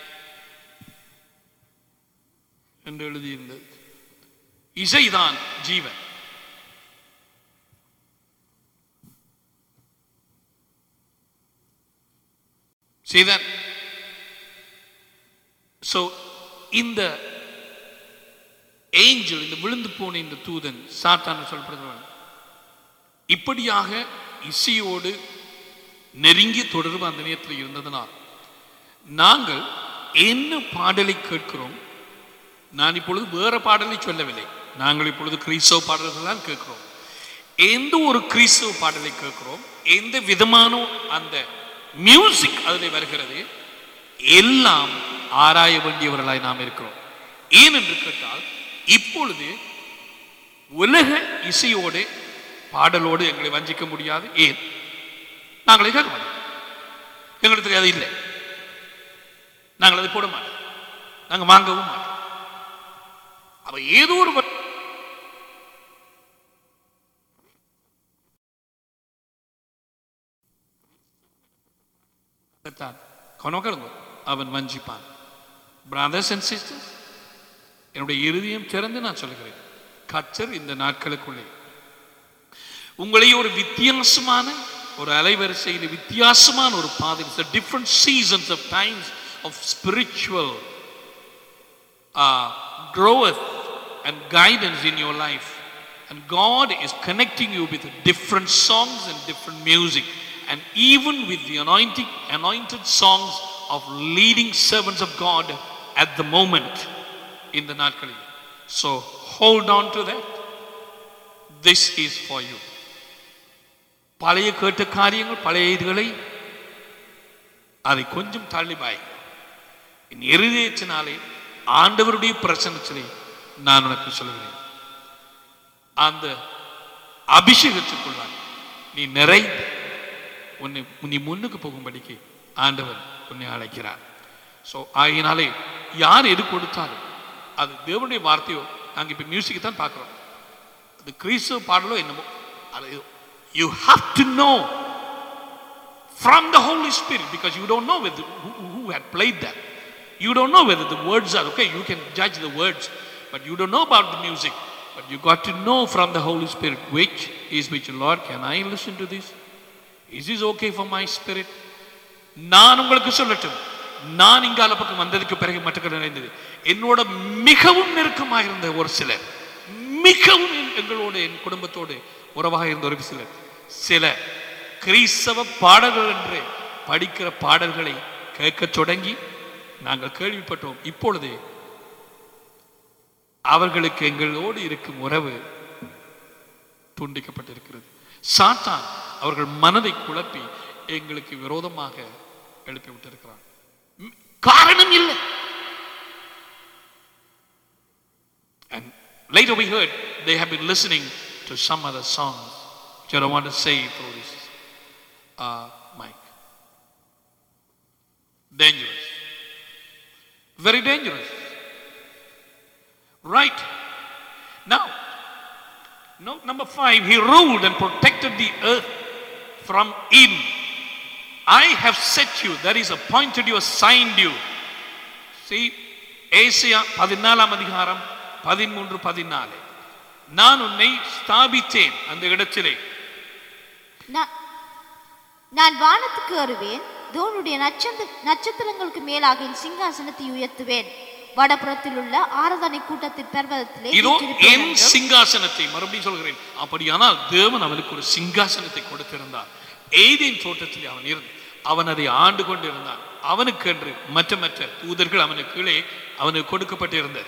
Speaker 1: என்று எழுதியிருந்தது இசைதான் ஜீவன் See that? So, இந்த ஏஞ்சல் இந்த விழுந்து போன இந்த தூதன் சாத்தான் சொல்றது இப்படியாக இசையோடு நெருங்கிய தொடர்பு அந்த நேரத்தில் இருந்ததனால் நாங்கள் என்ன பாடலை கேட்கிறோம் நான் இப்பொழுது வேற பாடலை சொல்லவில்லை நாங்கள் இப்பொழுது கிறிஸ்தவ பாடல்கள் தான் கேட்கிறோம் எந்த ஒரு கிறிஸ்தவ பாடலை கேட்கிறோம் எந்த விதமான அந்த மியூசிக் அதில் வருகிறது எல்லாம் ஆராய வேண்டியவர்களாய் நாம் இருக்கிறோம் ஏன் என்று கேட்டால் இப்பொழுது உலக இசையோடு பாடலோடு எங்களை வஞ்சிக்க முடியாது ஏன் நாங்கள் கேட்க மாட்டோம் எங்களுக்கு அது இல்லை நாங்கள் அதை போட மாட்டோம் நாங்கள் வாங்கவும் மாட்டோம் அவ ஏதோ ஒரு வ- தான் கவனமாக அவன் வஞ்சிப்பான் பிரதர்ஸ் அண்ட் சிஸ்டர்ஸ் என்னுடைய இருதயம் திறந்து நான் சொல்கிறேன் கர்த்தர் இந்த நாட்களுக்குள்ளே உங்களை ஒரு வித்தியாசமான ஒரு அலைவரிசையில் வித்தியாசமான ஒரு பாதை different seasons of times of spiritual growth and guidance in your life. And God is connecting you with different songs and different music. And even with the anointing, anointed songs of leading servants of God at the moment in the Natkali. So hold on to that. This is for you. பழைய கேட்ட காரியங்கள் பழைய இதுகளை அதை கொஞ்சம் தள்ளி பாய் என் இருதயத்தினாலே ஆண்டவருடைய பிரசனத்திலே நான் உனக்கு சொல்கிறேன் அந்த அபிஷேகத்துக்குள்ளாய் நீ நிறைந்து உன்னை நீ முன்னுக்கு போகும்படிக்கு ஆண்டவர் உன்னை அழைக்கிறார் ஸோ ஆகினாலே யார் எது கொடுத்தாலும் அது தேவனுடைய வார்த்தையோ நாங்கள் இப்போ மியூசிக்கை தான் பார்க்குறோம் அது கிறிஸ்துவ பாடலோ என்னமோ அது you have to know from the Holy Spirit because you don't know whether, who, who had played that. You don't know whether the words are okay. You can judge the words, but you don't know about the music. But you got to know from the Holy Spirit which is which. Lord, can I listen to this? Is this okay for my spirit? நான் உங்களுக்கு சொல்லட்டும் நான் இங்கால பக்கம் வந்ததுக்கு பிறகு மட்டும் நிறைந்தது என்னோட மிகவும் நெருக்கமாக இருந்த ஒரு சிலர் மிகவும் என்- எங்களோடு என் குடும்பத்தோடு உறவாக இருந்த ஒரு சிலர் சில கிறிஸ்தவ பாடல்கள் என்று படிக்கிற பாடல்களை கேட்கத் தொடங்கி நாங்கள் கேள்விப்பட்டோம் இப்பொழுது அவர்களுக்கு எங்களோடு இருக்கும் உறவு துண்டிக்கப்பட்டிருக்கிறது சாத்தான் அவர்கள் மனதை குழப்பி எங்களுக்கு விரோதமாக எழுப்பி விட்டிருக்கிறான் ம், காரணம் இல்லை And later we heard they have been listening to some other songs, which I don't want to say through this uh, mic. Dangerous. Very dangerous. Right. Now, note number five, he ruled and protected the earth from in. I have set you, that is appointed you, assigned you. See, Isaiah பதினாலாம் அதிகாரம் பதிமூன்று பதினாலு நான் உன்னை ஸ்தாபித்தேன் அந்த இடத்திலே
Speaker 2: நான் நான் வானத்துக்கு வருவேன் தேவனுடைய நட்சத்திர நட்சத்திரங்களுக்கு மேலாக என் சிங்காசனத்தை உயர்த்துவேன் வடபுறத்தில் உள்ள ஆராதனை கூட்டத்தின் பர்வதத்திலே
Speaker 1: இதோ
Speaker 2: வீற்றிருப்பேன்
Speaker 1: என்
Speaker 2: என்றும்,
Speaker 1: சிங்காசனத்தை மறுபடியும் சொல்கிறேன் அப்படியானால் தேவன் அவனுக்கு ஒரு சிங்காசனத்தை கொடுத்திருந்தார் ஏதேன் தோட்டத்தில் அவன் இருந்து அவன் அதை ஆண்டு கொண்டு இருந்தான் அவனுக்கென்று மற்ற மற்ற தூதர்கள் அவனுக்கு கீழே அவனுக்கு கொடுக்கப்பட்டிருந்தது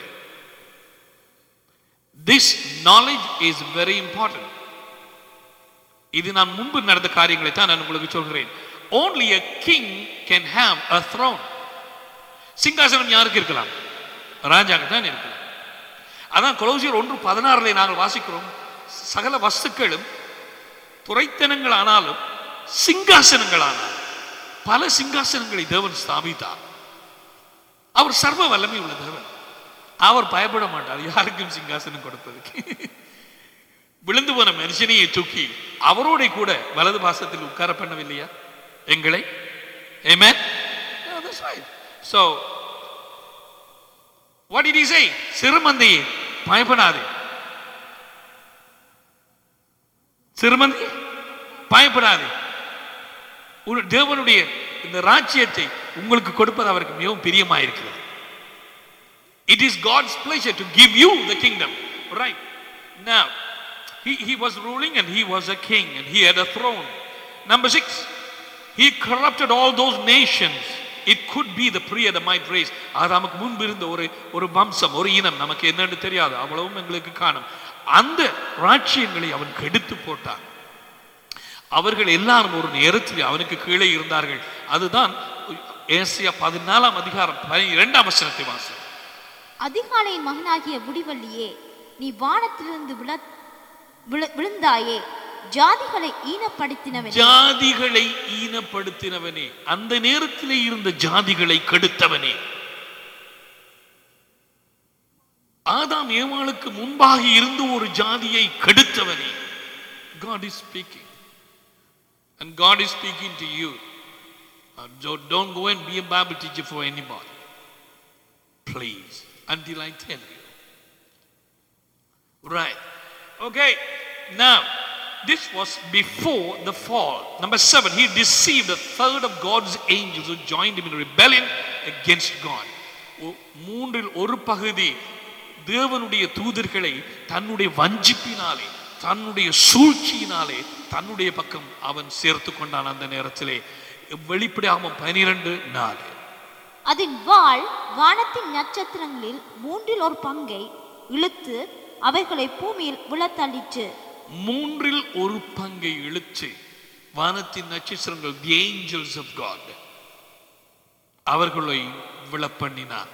Speaker 1: this knowledge is very important இது நான் முன்பு நடந்த காரியங்களை தான் நான் உங்களுக்கு சொல்கிறேன் only a king can have a throne சிங்காசனம் யாருக்கு இருக்கலாம் ராஜாக்கு தான் இருக்கலாம் அதான் கொலோசியர் ஒன்று பதினாறுல நாங்கள் வாசிக்கிறோம் சகல வஸ்துக்களும் துறைத்தனங்கள் ஆனாலும் சிங்காசனங்கள் ஆனாலும் பல சிங்காசனங்களை தேவன் ஸ்தாபித்தார் அவர் சர்வ வல்லமை உள்ள தேவன் அவர் பயப்பட மாட்டார் யாருக்கும் சிங்காசனம் கொடுப்பதற்கு விழுந்து போன மனுஷனையை தூக்கி அவரோட கூட வலது பாசத்தில் உட்கார பண்ணவில்லையா எங்களை Amen? Yeah, that's right. So, what did he say? சிறுமந்தையே பயப்படாதே சிறுமந்தையே பயப்படாதே உன் தேவனுடைய இந்த ராஜ்யத்தை உங்களுக்கு கொடுப்பது அவருக்கு மிகவும் பிரியமாயிருக்கிறது It is God's pleasure to give you the kingdom. Right. Now, he, he was ruling and he was a king and he had a throne. Number six, he corrupted all those nations. It could be the pre-Adamite race. ஆதாமுக்கு முன்பு இருந்த ஒரு ஒரு வம்சம் ஒரு இனம் நமக்கு என்னன்னு தெரியாது அவ்வளவும் எங்களுக்கு காணும் அந்த ராட்சியங்களை அவன் கெடுத்து போட்டான் அவர்கள் எல்லாரும் ஒரு நேரத்தில் அவனுக்கு கீழே இருந்தார்கள் அதுதான் ஏசியா பதினாலாம் அதிகாரம் இரண்டாம் வசனத்தை வாசி
Speaker 2: அதிகாலையின் மகனாகிய முடிவல்லியே நீ வானத்திலிருந்து விழ விழு- விழுந்தாயே ஜாதிகளை ஈனப்படுத்தினவன்
Speaker 1: ஜாதிகளை ஈனப்படுத்தினவனே அந்த நேரத்திலே இருந்த ஜாதிகளை கெடுத்தவனே ஆதாம் ஏவாளுக்கு முன்பாக இருந்து ஒரு ஜாதியை கெடுத்தவனே God is speaking and God is speaking to you Uh, don't, don't go and be a Bible teacher for anybody please until I tell you Right. Okay. Now, this was before the fall. Number seven, he deceived a third of God's angels who joined him in rebellion against God. ஒ- மூன்றில் ஒரு பகுதி தேவனுடைய தூதர்களை தன்னுடைய வஞ்சிப்பினாலே தன்னுடைய சூழ்ச்சியினாலே தன்னுடைய பக்கம் அவன் சேர்த்து கொண்டான் அந்த நேரத்திலே வெளிப்படையாம பனிரெண்டு நாலு
Speaker 2: அதன் வாள் வானத்தின் நட்சத்திரங்களில் மூன்றில் ஒரு பங்கை இழுத்து அவைகளை பூமியில் விழத்தள்ளிற்று
Speaker 1: மூன்றில் ஒரு பங்கை இழுத்து வானத்தின் நட்சத்திரங்கள் தி ஏஞ்சல்ஸ் ஆஃப் காட் அவர்களை விழப்பண்ணினார்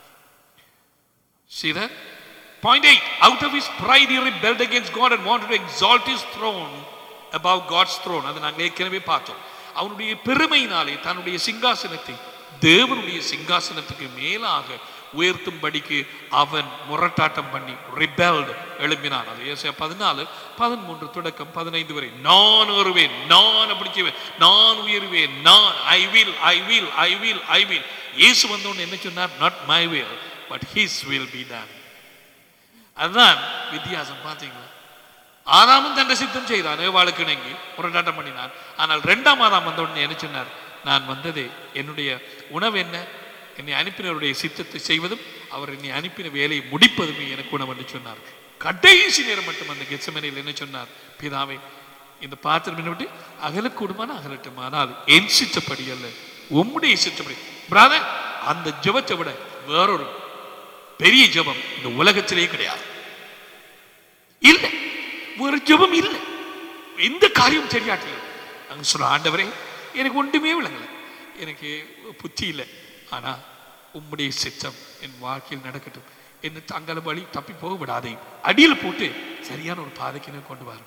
Speaker 1: See that? Point eight. Out of his pride he rebelled against God and wanted to exalt his throne above God's throne. அதை நாங்கள் ஏற்கனவே பார்த்தோம் அவனுடைய பெருமையினாலே தன்னுடைய சிங்காசனத்தை தேவனுடைய சிங்காசனத்துக்கு மேலாக உயர்த்தும்படிக்கு அவன் முரட்டாட்டம் பண்ணி ரிபெல்டு எழுப்பினான் அது ஏசாயா பதினாலு பதிமூன்று தொடக்கம் பதினைந்து வரை நான் வருவேன் நான் பிடிக்குவேன் நான் உயர்வேன் நான் I will I will I will I will இயேசு வந்தோன்னு என்ன சொன்னார் not my will but his will be done அதுதான் வித்தியாசம் பார்த்தீங்களா ஆதாமும் தண்டை சித்தம் செய்தான் ஏவாளுக்கு இணங்கி முரட்டாட்டம் பண்ணினான் ஆனால் ரெண்டாம் ஆதாம் வந்த உடனே என்ன சொன்னார் நான் வந்ததே என்னுடைய உணவு என்ன என்னை அனுப்பினருடைய சித்தத்தை செய்வதும் அவர் என்னை அனுப்பின வேலையை முடிப்பதுமே எனக்கு உணவு என்று சொன்னார் கடைசி நேரம் மட்டும் அந்த கெச்சமனையில் என்ன சொன்னார் பிதாவே இந்த பாத்திரம் என்ன விட்டு அகலக்கூடுமான அகலட்டும் ஆனால் என் சித்தப்படி அல்ல உம்முடைய சித்தப்படி பிராதர் அந்த ஜெபத்தை விட வேறொரு பெரிய ஜெபம் இந்த உலகத்திலே கிடையாது இல்லை ஒரு ஜெபம் இல்லை எந்த காரியம் தெரியாட்டில்லை நாங்கள் சொல்ல ஆண்டவரே எனக்கு ஒன்றுமே விளங்கல எனக்கு புத்தி இல்லை ஆனா உம்முடைய சித்தம் என் வாழ்க்கையில் நடக்கட்டும் என்ன தங்கள வழி தப்பி போக விடாதே அடியில் போட்டு சரியான ஒரு பாதைக்கு எனக்கு கொண்டு வரும்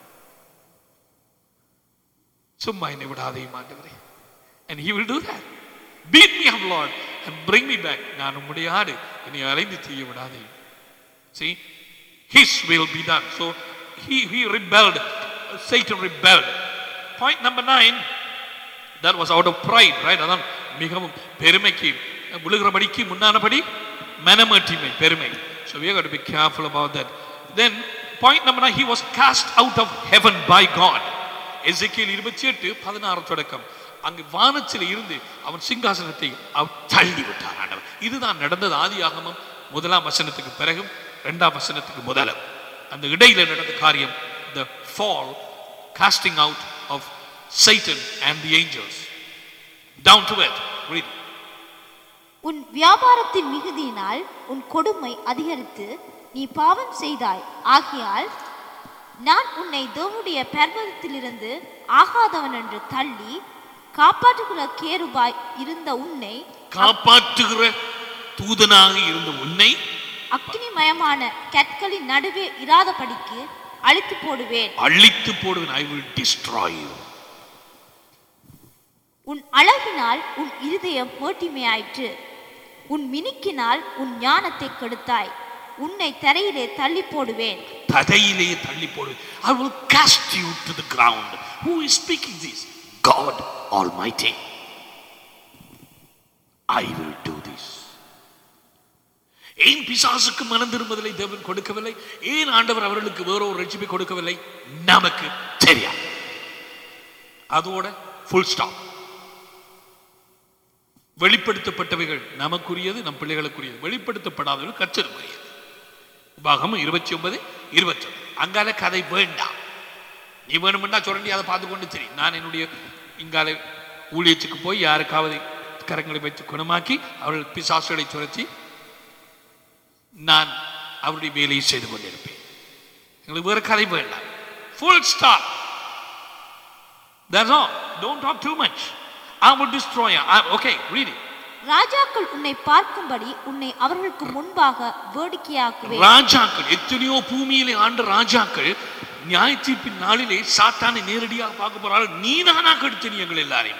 Speaker 1: சும்மா என்னை விடாதையும் ஆண்டவரே and he will do that beat me up lord and bring me back நான் உம்முடைய ஆடு என்னை அலைந்து தீய விடாதே see his will be done so he he rebelled satan rebelled point number nine that was out of pride right அதான் மிகவும் பெருமைக்கு விழுகிறபடிக்கு முன்னானபடி மனமேட்டிமை பெருமை so we have got to be careful about that then point number nine he was cast out of heaven by god எசேக்கியேல் இருபத்தி எட்டு பதினாறு தொடக்கம் அங்கு வானத்தில் இருந்து அவன் சிங்காசனத்தை அவர் தள்ளி விட்டார் ஆண்டவர் இதுதான் நடந்தது ஆதியாகமம் முதலாம் வசனத்துக்கு பிறகும் இரண்டாம் வசனத்துக்கு முதலும் அந்த இடையில நடந்த காரியம் the fall casting out of Satan and the angels down to earth read
Speaker 2: உன் வியாபாரத்தின் மிகுதியினால் உன் கொடுமை அதிகரித்து நீ பாவம் செய்தாய் ஆகையால் நான் உன்னை தேவனுடைய பர்வதத்திலிருந்து ஆகாதவன் என்று தள்ளி காப்பாற்றுகிற கேருபாய் இருந்த உன்னை
Speaker 1: காப்பாற்றுகிற தூதனாக இருந்த உன்னை
Speaker 2: அக்னிமயமான கற்களின் நடுவே இராதபடிக்கு அழித்து போடுவேன்
Speaker 1: அழித்து போடுவேன் ஐ will destroy you
Speaker 2: உன் அழகினால் உன் இருதயம் மேட்டிமையாயிற்று உன் மினுக்கினால் உன் ஞானத்தை கெடுத்தாய் உன்னை தரையிலே தள்ளி போடுவேன்
Speaker 1: தரையிலே தள்ளி போடு I will cast you to the ground who is speaking this God Almighty I will do this ஏன் பிசாசுக்கு மனம் திரும்புதலை தேவன் கொடுக்கவில்லை ஏன் ஆண்டவர் அவர்களுக்கு வேற ஒரு ரட்சிப்பை கொடுக்கவில்லை நமக்கு தெரியாது அதோட ஃபுல் ஸ்டாப் வெளிப்படுத்தப்பட்டவைகள் நமக்குரியது நம் பிள்ளைகளுக்குரியது வெளிப்படுத்தப்படாதவர்கள் கச்சருக்குரியது உபாகமம் இருபத்தி ஒன்பது இருபத்தி அங்கால கதை வேண்டாம் நீ வேணும்னா சுரண்டி அதை பார்த்து கொண்டு சரி நான் என்னுடைய இங்கால ஊழியத்துக்கு போய் யாருக்காவது கரங்களை வைத்து குணமாக்கி அவர்கள் பிசாசுகளை துரத்தி நான் அவருடைய வேலையை செய்து கொண்டிருப்பேன் எங்களுக்கு வேறு கதை வேண்டாம் full stop That's all. Don't talk too much. I will destroy you. I, okay, read it.
Speaker 2: ராஜாக்கள் உன்னை பார்க்கும்படி உன்னை அவர்களுக்கு முன்பாக வேடிக்கையாக்குவேன்
Speaker 1: ராஜாக்கள் எத்தனையோ பூமியிலே ஆண்ட ராஜாக்கள் நியாய தீர்ப்பின் நாளிலே சாத்தானை நேரடியாக பார்க்க போறாள் நீ தானா கெடுத்த நீ எங்கள் எல்லாரையும்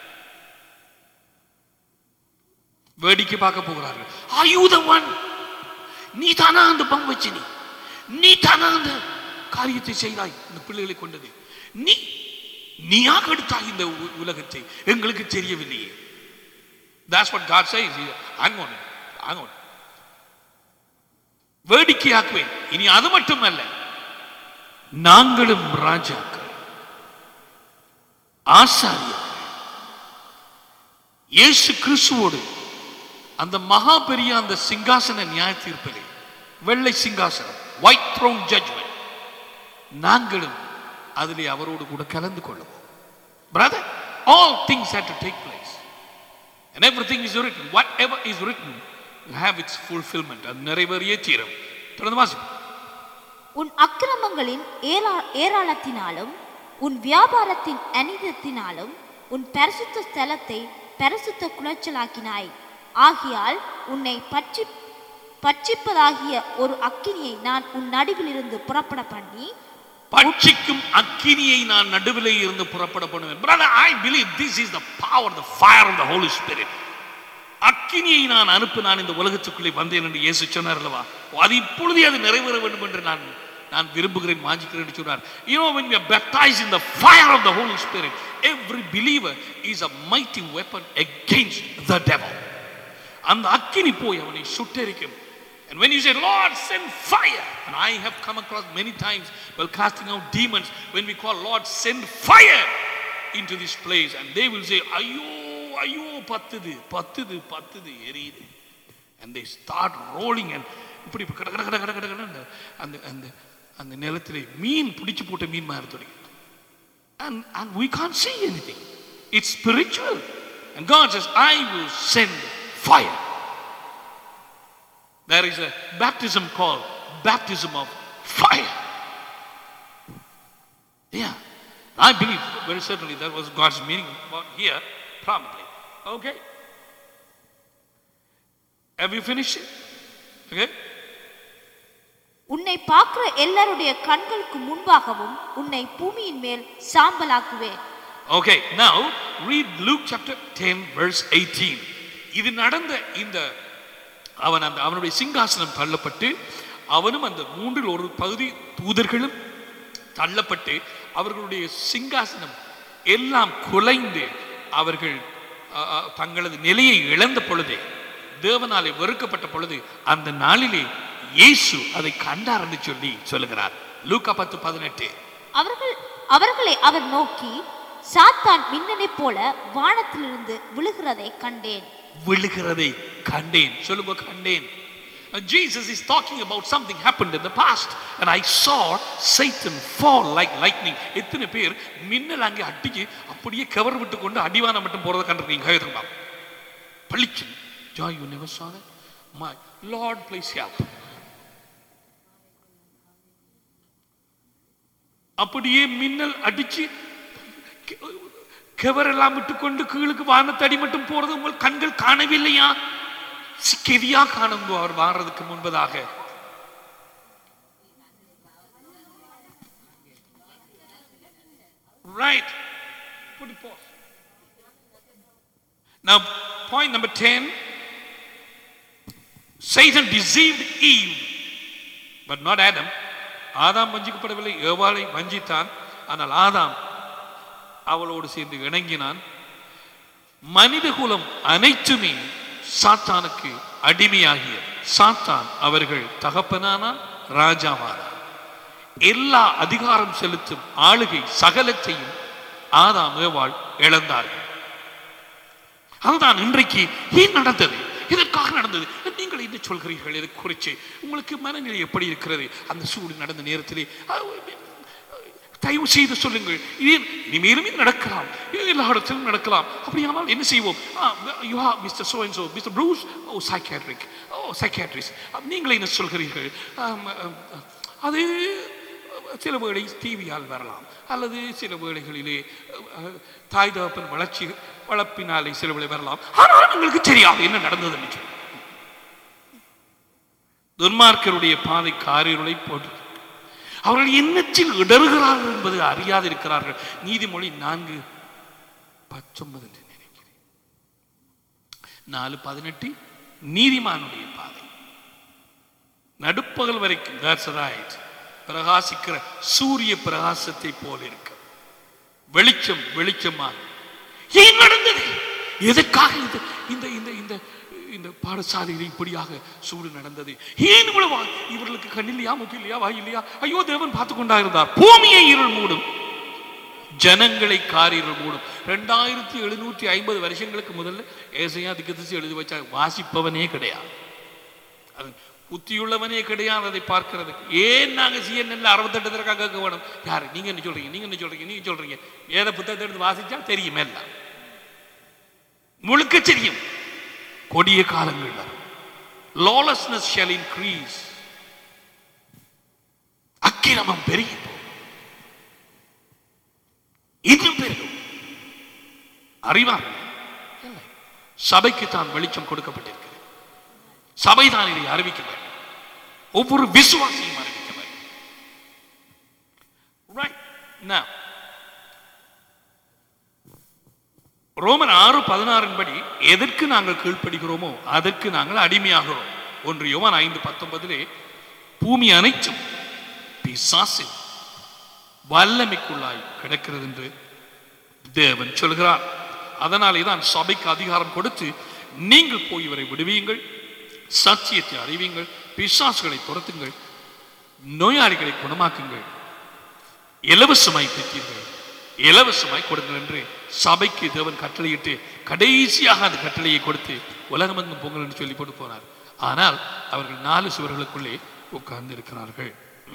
Speaker 1: வேடிக்கை பார்க்க போகிறார்கள் ஆயுத ஒன் நீ தானா அந்த பங்கு வச்சு நீ நீ தானா அந்த காரியத்தை செய்தாய் இந்த பிள்ளைகளை கொண்டது நீ நீயா கெடுத்தாய் இந்த உ- உலகத்தை எங்களுக்கு தெரியவில்லையே That's what God says. He- Hang on. Hang on. வேடிக்கையாக்குவேன் இனி அது மட்டுமல்ல நாங்களும் ராஜாக்கள் ஆசாரியர்கள் இயேசு கிறிஸ்துவோடு அந்த மகா பெரிய அந்த சிங்காசன நியாய தீர்ப்பிலே வெள்ளை சிங்காசனம் ஒயிட் த்ரோன் ஜட்ஜ்மெண்ட் நாங்களும் அதிலே அவரோடு கூட கலந்து கொள்ளுவோம் brother all things had to take place and everything is written whatever is written will have its fulfillment அது நிறைவேறியே தீரும் தொடர்ந்து வாசிப்போம்
Speaker 2: உன் அக்கிரமங்களின் ஏரா- ஏராளத்தினாலும் உன் வியாபாரத்தின் அனிதத்தினாலும் உன் பரிசுத்த ஸ்தலத்தை பரிசுத்த குலைச்சலாக்கினாய் ஆகையால் உன்னை பற்றி பட்சிப்பதாகிய ஒரு அக்கினியை நான் உன் நடுவிலிருந்து புறப்பட பண்ணி
Speaker 1: பட்சிக்கும் அக்கினியை நான் நடுவிலே இருந்து புறப்பட பண்ணுவேன் brother i believe this is the power the fire of the holy spirit அக்கினியை நான் அனுப்ப நான் இந்த உலகத்துக்குள்ளே வந்தேன் என்று இயேசு சொன்னார் அல்லவா அது இப்பொழுதே அது நிறைவேற வேண்டும் என்று நான் நான் விரும்புகிறேன் வாஞ்சிக்கிறேன் என்று சொன்னார் you know when we are baptized in the fire of the holy spirit every believer is a mighty weapon against the devil அந்த அக்கினி போய் அவனை சுட்டெரிக்கும் And when you say, Lord, send fire, and I have come across many times while casting out demons, when we call, Lord, send fire into this place, and they will say, Ayo, ayo, பத்துது, பத்துது, பத்துது, எரியுது. And they start rolling and இப்படி இப்படி கட கட கட கட கட கடன்னு அந்த அந்த அந்த அந்த நிலத்திலே மீன் பிடிச்சு போட்ட மீன் மாதிரி தொடங்கி and, and we can't see anything. It's spiritual. And God says, I will send fire. There is a baptism called baptism of fire. Yeah. I believe very certainly that was God's meaning about here, probably. Okay. Have you finished it? Okay.
Speaker 2: உன்னை பார்க்கிற எல்லாருடைய கண்களுக்கு முன்பாகவும் உன்னை பூமியின் மேல் சாம்பலாக்குவேன்
Speaker 1: Okay, now read Luke chapter 10, verse 18. இது நடந்த இந்த அவன் அந்த அவனுடைய சிங்காசனம் தள்ளப்பட்டு அவனும் அந்த மூன்றில் ஒரு பகுதி தூதர்களும் தள்ளப்பட்டு அவர்களுடைய சிங்காசனம் எல்லாம் குலைந்து அவர்கள் அ, அ, தங்களது நிலையை இழந்த பொழுதே தேவனாலே வெறுக்கப்பட்ட பொழுது அந்த நாளிலே இயேசு அதை கண்டார் என்று சொல்லி சொல்லுகிறார் லூக்கா பத்து பதினெட்டு
Speaker 2: அவர்கள் அவர்களை அவர் நோக்கி சாத்தான் மின்னனைப் போல வானத்திலிருந்து விழுகிறதை கண்டேன்
Speaker 1: விழுகிறதை கண்டேன் சொல்லுங்க கண்டேன் Uh, Jesus is talking about something happened in the past and I saw Satan fall like lightning எத்தனை பேர் மின்னல் அங்கே அடிச்சு அப்படியே கவர் விட்டு கொண்டு அடிவானம் மட்டும் போறதை கண்டிருக்கீங்க கையெழுத்துங்களா பளிச்சு joy you never saw that my lord please help அப்படியே மின்னல் அடிச்சு கெவரெல்லாம் விட்டுக்கொண்டு கீழுக்கு வானத்தடி மட்டும் போறது உங்கள் கண்கள் காணவில்லையா கெதியா காணுங்க அவர் வாடுறதுக்கு முன்பதாக Right. Put it pause. Now, point number 10 Satan deceived Eve, but not Adam. ஆதாம் வஞ்சிக்கப்படவில்லை ஏவாளை வஞ்சித்தான் ஆனால் ஆதாம் அவளோடு சேர்ந்து இணங்கினான் மனித குலம் அனைத்துமே சாத்தானுக்கு அடிமையாகிய சாத்தான் அவர்கள் தகப்பனானான் ராஜாவானான் எல்லா அதிகாரம் செலுத்தும் ஆளுகை சகலத்தையும் ஆதாம் ஏவாள் இழந்தார்கள் அதுதான் இன்றைக்கு ஏன் நடந்தது இதற்காக நடந்தது நீங்கள் என்ன சொல்கிறீர்கள் இதை குறித்து உங்களுக்கு மனநிலை எப்படி இருக்கிறது அந்த சூடு நடந்த நேரத்திலே அஹ், தயவு செய்து சொல்லுங்கள் இது இனிமேலும் இது நடக்கலாம் இது எல்லா இடத்திலும் நடக்கலாம் அப்படியானால் என்ன செய்வோம் you are mister so and so mister Bruce oh psychiatric oh psychiatrist நீங்கள் என்ன சொல்கிறீர்கள் ஆம், ஆம், அது சில வேளை டிவியால் வரலாம் அல்லது சில வேளைகளிலே அஹ், தாய் தகப்பன் வளர்ச்சி வளர்ப்பினாலே சில வேளை வரலாம் ஆனால் உங்களுக்கு தெரியாது என்ன நடந்ததுன்னு சொல்லி துன்மார்க்கருடைய பாதை காரிருளை போட்டு அவர்கள் எண்ணத்தில் இடறுகிறார்கள் என்பது அறியாது இருக்கிறார்கள் நீதிமொழி நான்கு பத்தொன்பது என்று நினைக்கிறேன் நாலு பதினெட்டு நீதிமானுடைய பாதை நடுப்பகல் வரைக்கும் that's right பிரகாசிக்கிற சூரிய பிரகாசத்தை போல இருக்க வெளிச்சம் வெளிச்சமா ஏன் நடந்தது எதற்காக இந்த இந்த இந்த இந்த இந்த பாடசாலையில் இப்படியாக சூடு நடந்தது ஏன் இவ்வளவு இவர்களுக்கு கண்ணில்லையா முக்கில்லையா வாயில்லையா ஐயோ தேவன் பார்த்து கொண்டா இருந்தார் பூமியை இருள் மூடும் ஜனங்களை காரிருள் மூடும் ரெண்டாயிரத்தி எழுநூற்றி ஐம்பது வருஷங்களுக்கு முதல்ல ஏசையா திக்கதிசி எழுதி வச்சா வாசிப்பவனே கிடையாது அது புத்தியுள்ளவனே கிடையாது அதை பார்க்கிறதுக்கு ஏன் நாங்க சிஎன்எல்ல அறுபத்தெட்டு தடவை கேட்க வேணும் யாரு நீங்க என்ன சொல்றீங்க நீங்க என்ன சொல்றீங்க நீங்க சொல்றீங்க வேத புத்தகத்தை எடுத்து வாசிச்சா தெரியும் எல்லாம் முழுக்க தெரியும் கொடிய காலங்கள் வரும் lawlessness shall increase அக்கிரமம் பெருகி போகும். இன்னும் பெருகும் அறிவார்கள் இல்லை. சபைக்கு தான் வெளிச்சம் கொடுக்கப்பட்டிருக்கிறது சபைதான் இதை அறிவிக்க வேண்டும் ஒவ்வொரு விசுவாசியும் அறிவிக்க வேண்டும் Right. Now, ரோமன் ஆறு பதினாறின் படி எதற்கு நாங்கள் கீழ்ப்படுகிறோமோ அதற்கு நாங்கள் அடிமையாகிறோம் ஒன்று யோவான் ஐந்து பத்தொன்பதிலே பூமி அனைத்தும் பிசாசின் வல்லமைக்குள்ளாய் கிடக்கிறது என்று தேவன் சொல்கிறார் அதனாலே தான் சபைக்கு அதிகாரம் கொடுத்து நீங்கள் போய் இவரை விடுவீங்கள் சத்தியத்தை அறிவீங்கள் பிசாசுகளை துரத்துங்கள் நோயாளிகளை குணமாக்குங்கள் இலவசமாய் பெற்றீர்கள் இலவசமாய் கொடுங்கள் என்று சபைக்கு தேவன் கட்டளையிட்டு கடைசியாக அந்த கட்டளையை கொடுத்து உலகமெங்கும் பொங்கல் என்று சொல்லி போட்டு போனார் ஆனால் அவர்கள் நாலு சுவர்களுக்குள்ளே உட்கார்ந்து இருக்கிறார்கள்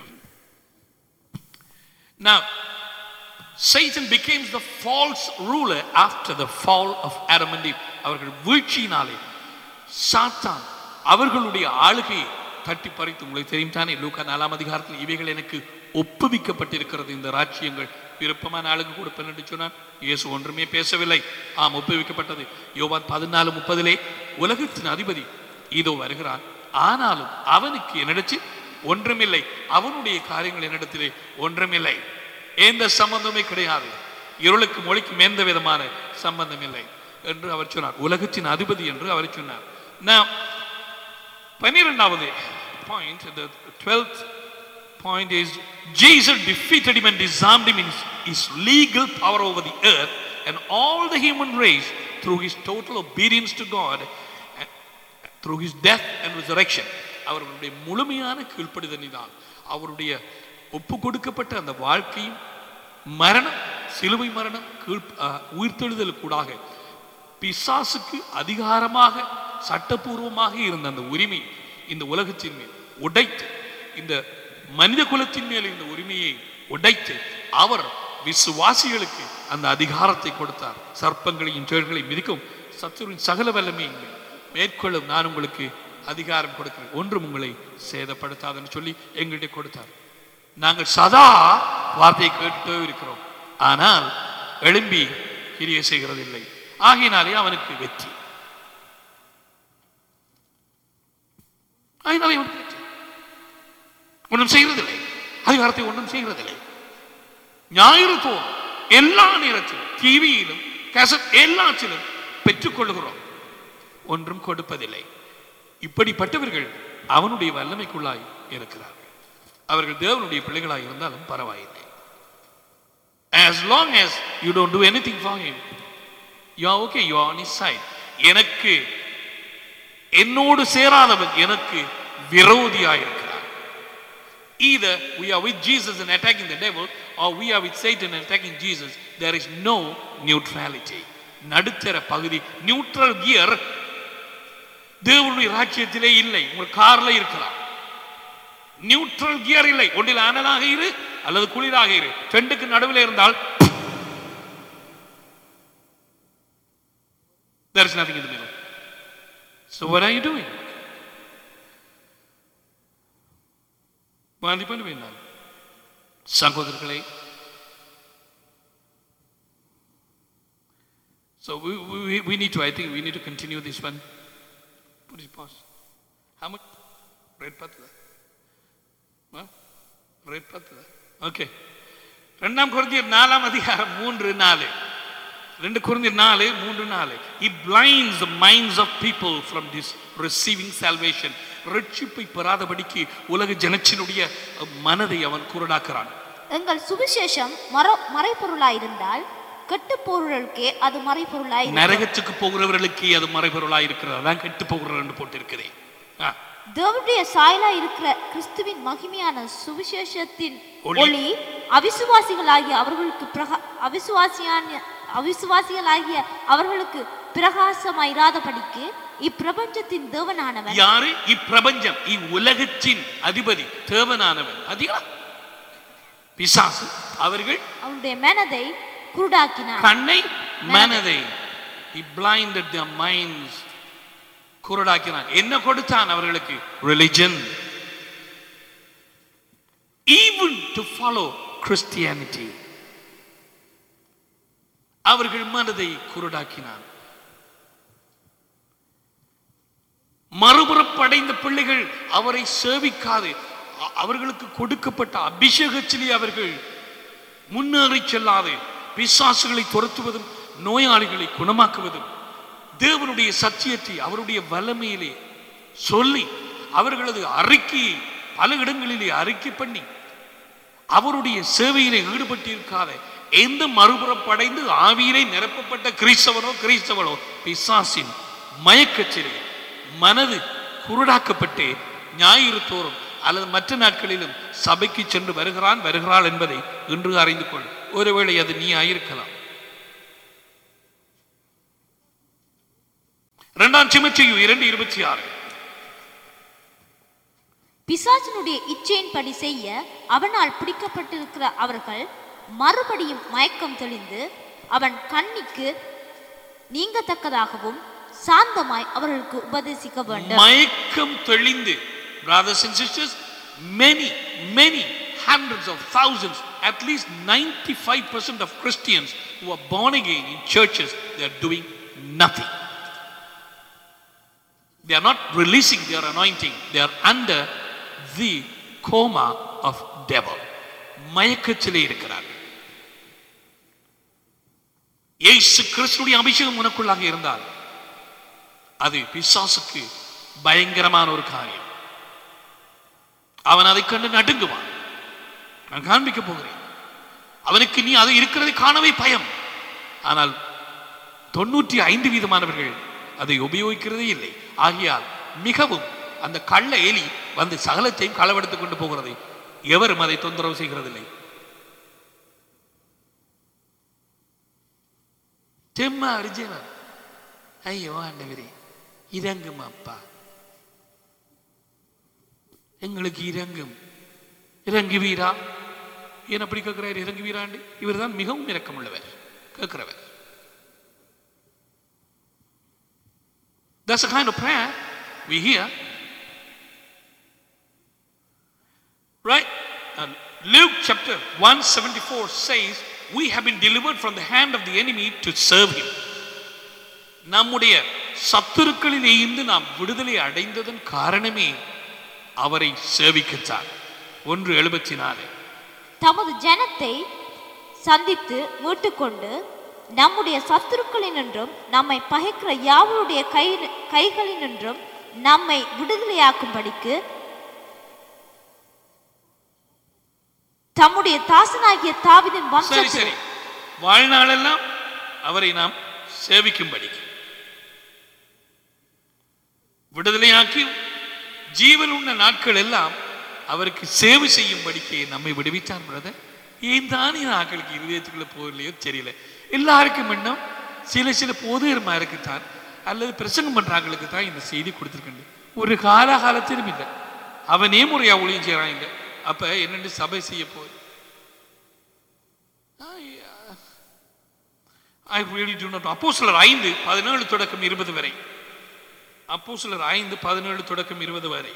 Speaker 1: Now, Satan became the false ruler after the fall of Adam and Eve. அவர்கள் வீழ்ச்சியினாலே சாத்தான் அவர்களுடைய ஆளுகையை தட்டி பறித்து உங்களுக்கு தெரியும் தானே லூக்கா நாலாம் அதிகாரத்தில் இவைகள் எனக்கு ஒப்புவிக்கப்பட்டிருக்கிறது இந்த ராஜ்யங்கள் விருப்பமான ஆளுக்கு கொடுப்பேன் என்று சொன்னான் இயேசு ஒன்றுமே பேசவில்லை ஆம் ஒப்புவிக்கப்பட்டது யோவான் பதினாலு முப்பதிலே உலகத்தின் அதிபதி இதோ வருகிறான் ஆனாலும் அவனுக்கு என்னிடத்தில் ஒன்றுமில்லை அவனுடைய காரியங்கள் என்னிடத்திலே ஒன்றுமில்லை எந்த சம்பந்தமே கிடையாது இருளுக்கு மொழிக்கும் எந்த விதமான சம்பந்தம் இல்லை என்று அவர் சொன்னார் உலகத்தின் அதிபதி என்று அவர் சொன்னார் Now, பன்னிரெண்டாவது point the twelfth point is Jesus defeated him and disarmed him in his, his legal power over the earth and all the human race through his total obedience to God and through his death and resurrection அவர்களுடைய முழுமையான கீழ்ப்படிதலினால் அவருடைய ஒப்பு கொடுக்கப்பட்ட அந்த வாழ்க்கையும் மரணம் சிலுவை மரணம் கீழ் அஹ், உயிர்த்தெழுதல் கூடாக பிசாசுக்கு அதிகாரமாக சட்டபூர்வமாக இருந்த அந்த உரிமை இந்த உலகத்தின் மேல் உடைத்து இந்த மனித குலத்தின் மேல் இந்த உரிமையை உடைத்து அவர் விசுவாசிகளுக்கு அந்த அதிகாரத்தை கொடுத்தார் சர்ப்பங்களையும் தேள்களையும் மிதிக்கும் சத்துருவின் சகல வல்லமையும் மேற்கொள்ளும் நான் உங்களுக்கு அதிகாரம் கொடுக்கிறேன் ஒன்றும் உங்களை சேதப்படுத்தாதுன்னு சொல்லி எங்கள்கிட்ட கொடுத்தார் நாங்கள் சதா வார்த்தையை கேட்டு இருக்கிறோம் ஆனால் எழும்பி கிரிய செய்கிறதில்லை ஆகையினாலே அவனுக்கு வெற்றி ஆகினாலே அவனுக்கு வெற்றி ஒன்றும் செய்கிறதில்லை அதிகாரத்தை ஒன்றும் செய்கிறதில்லை ஞாயிறு தோறும் எல்லா நேரத்திலும் டிவியிலும் கசட் எல்லாத்திலும் பெற்றுக்கொள்கிறோம் ஒன்றும் கொடுப்பதில்லை இப்படிப்பட்டவர்கள் அவனுடைய வல்லமைக்குள்ளாய் இருக்கிறார்கள் அவர்கள் தேவனுடைய பிள்ளைகளாய் இருந்தாலும் பரவாயில்லை as long as you don't do anything for him you are okay you are on his side எனக்கு என்னோடு சேராதவன் எனக்கு விரோதியாயிருக்கிறார் either we are with Jesus and attacking the devil or we are with Satan and attacking Jesus there is no neutrality நடுத்தர பகுதி neutral gear தேவனுடைய ராஜ்யத்திலே இல்லை உங்கள் கார்ல இருக்கலாம் நியூட்ரல் கியர் இல்லை ஒன்றில் அனலாக இரு அல்லது குளிராக இரு ரெண்டுக்கு நடுவில் இருந்தால் there is nothing in the middle so what are you doing வாந்தி பண்ணுவேன் நான் சகோதரர்களே So we, we, we need to, I think we need to continue this one. Put it pause. How much? Red pattala. Huh? Red pattala. Okay. ரெண்டாம் குருந்தியர் நாலாம் அதிகாரம் மூன்று நாலு ரெண்டு குருந்தியர் நாலு மூன்று நாலு He blinds the minds of people from this receiving salvation ரட்சிப்பை பெறாதபடிக்கு உலக ஜனச்சினுடைய மனதை அவன் குருடாக்குறான்
Speaker 2: எங்கள் சுவிசேஷம் மர மறைப்பொருளாயிருந்தால் கெட்டுப் போகிறவர்களுக்கே அது மறைப்பொருளாய்
Speaker 1: நரகத்துக்கு போகிறவர்களுக்கு அது மறைபொருளாய் இருக்கிறது அதான் கெட்டு போகிறவர்கள் போட்டிருக்கிறேன் ஆ
Speaker 2: தேவனுடைய சாயலா இருக்கிற கிறிஸ்துவின் மகிமையான சுவிசேஷத்தின்
Speaker 1: ஒளி.
Speaker 2: ஒளி அவிசுவாசிகளாகிய அவர்களுக்கு பிரகா அவிசுவாசியான அவிசுவாசிகளாகிய அவர்களுக்கு பிரகாசமாயிராதபடிக்கு இப்பிரபஞ்சத்தின் தேவனானவன்
Speaker 1: யாரு இப்பிரபஞ்சம் இவ்வுலகத்தின் அதிபதி தேவனானவன் அதிகா பிசாசு அவர்கள்
Speaker 2: அவருடைய மனதை குருடாக்கினார்
Speaker 1: கண்ணை மனதை he blinded their minds குருடாக்கினான் என்ன கொடுத்தான் அவர்களுக்கு religion even to follow christianity அவர்கள் மனதை குருடாக்கினான் மறுபுறப்படைந்த பிள்ளைகள் அவரை சேவிக்காது அ- அவர்களுக்கு கொடுக்கப்பட்ட அபிஷேகத்திலே அவர்கள் முன்னேறி செல்லாது பிசாசுகளை துரத்துவதும் நோயாளிகளை குணமாக்குவதும் தேவனுடைய சத்தியத்தை அவருடைய வல்லமையிலே சொல்லி அவர்களது அறிக்கையை பல இடங்களிலே அறிக்கை பண்ணி அவருடைய சேவையிலே ஈடுபட்டிருக்காத எந்த மறுபுறம் படைந்து ஆவியிலே நிரப்பப்பட்ட கிறிஸ்தவனோ கிறிஸ்தவனோ பிசாசின் மயக்கச்சிலே மனது குருடாக்கப்பட்டு ஞாயிறு தோறும் அல்லது மற்ற நாட்களிலும் சபைக்கு சென்று வருகிறான் வருகிறாள் என்பதை இன்று அறிந்து கொள் ஒருவேளை அது நீ ஆயிருக்கலாம் இரண்டாம் சிமச்சியு இரண்டு இருபத்தி ஆறு
Speaker 2: பிசாசினுடைய இச்சையின்படி செய்ய அவனால் பிடிக்கப்பட்டிருக்கிற அவர்கள் மறுபடியும் மயக்கம் தெளிந்து அவன் கண்ணிக்கு நீங்கத்தக்கதாகவும் சாந்தமாய் அவர்களுக்கு உபதேசிக்க வேண்டும்
Speaker 1: மயக்கம் தெளிந்து brothers and sisters many many hundreds of thousands at least 95% of christians who are born again in churches they are doing nothing they are not releasing their anointing they are under the coma of devil மயக்கத்திலே இருக்கிறார்கள் இயேசு கிறிஸ்துடைய அபிஷேகம் உனக்குள்ளாக இருந்தால் அது பிசாசுக்கு பயங்கரமான ஒரு காரியம் அவன் அதை கண்டு நடுங்குவான் நான் காண்பிக்க போகிறேன் அவனுக்கு நீ அது இருக்கிறதை காணவே பயம் ஆனால் தொண்ணூற்றி ஐந்து வீதமானவர்கள் அதை உபயோகிக்கிறதே இல்லை ஆகையால் மிகவும் அந்த கள்ள எலி வந்து சகலத்தையும் களவெடுத்துக் கொண்டு போகிறதை எவரும் அதை தொந்தரவு செய்கிறதில்லை தெம்மா அர்ஜுனன் ஐயோ ஆண்டவரே இறங்கும் அப்பா எங்களுக்கு இறங்கும் இறங்குவீரா ஏன் அப்படி கேட்கிறார் இறங்குவீராண்டு இவர் தான் மிகவும் இரக்கமுள்ளவர் கேட்கிறவர் That's the kind of prayer we hear. Right? And Luke chapter 174 says, We have been delivered from the hand of the enemy to serve him. நம்முடைய சத்துருக்களில் இருந்து நாம் விடுதலை அடைந்ததன் காரணமே அவரை சேவிக்கத்தான் ஒன்று எழுபத்தி நாலு
Speaker 2: தமது ஜனத்தை சந்தித்து மீட்டுக்கொண்டு நம்முடைய சத்துருக்களினின்றும் நம்மை பகைக்கிற யாவருடைய கை கைகளினின்றும் நம்மை விடுதலையாக்கும்படிக்கு தம்முடைய தாசனாகிய தாவிதின்
Speaker 1: சரி
Speaker 2: வம்சத்தில்
Speaker 1: சரி வாழ்நாளெல்லாம் அவரை நாம் சேவிக்கும்படிக்கு விடுதலையாக்கி ஜீவன் உள்ள நாட்கள் எல்லாம் அவருக்கு சேவை செய்யும்படிக்கு நம்மை விடுவித்தார் பிரதர் ஏன் தான் இந்த ஆக்களுக்கு இருதயத்துக்குள்ள போகலையோ தெரியல எல்லாருக்கும் இன்னும் சில சில போதுகரமா இருக்குத்தான் அல்லது பிரசங்கம் பண்றாங்களுக்கு தான் இந்த செய்தி கொடுத்துருக்கேன் ஒரு காலகாலத்திலும் இல்லை அவனே முறையா ஊழியம் செய்யறாங்க அப்ப என்னென்னு சபை செய்ய போய் ஐ really do not அப்போ சிலர் ஐந்து பதினேழு தொடக்கம் இருபது வரை அப்போ சிலர் ஐந்து பதினேழு தொடக்கம் இருபது வரை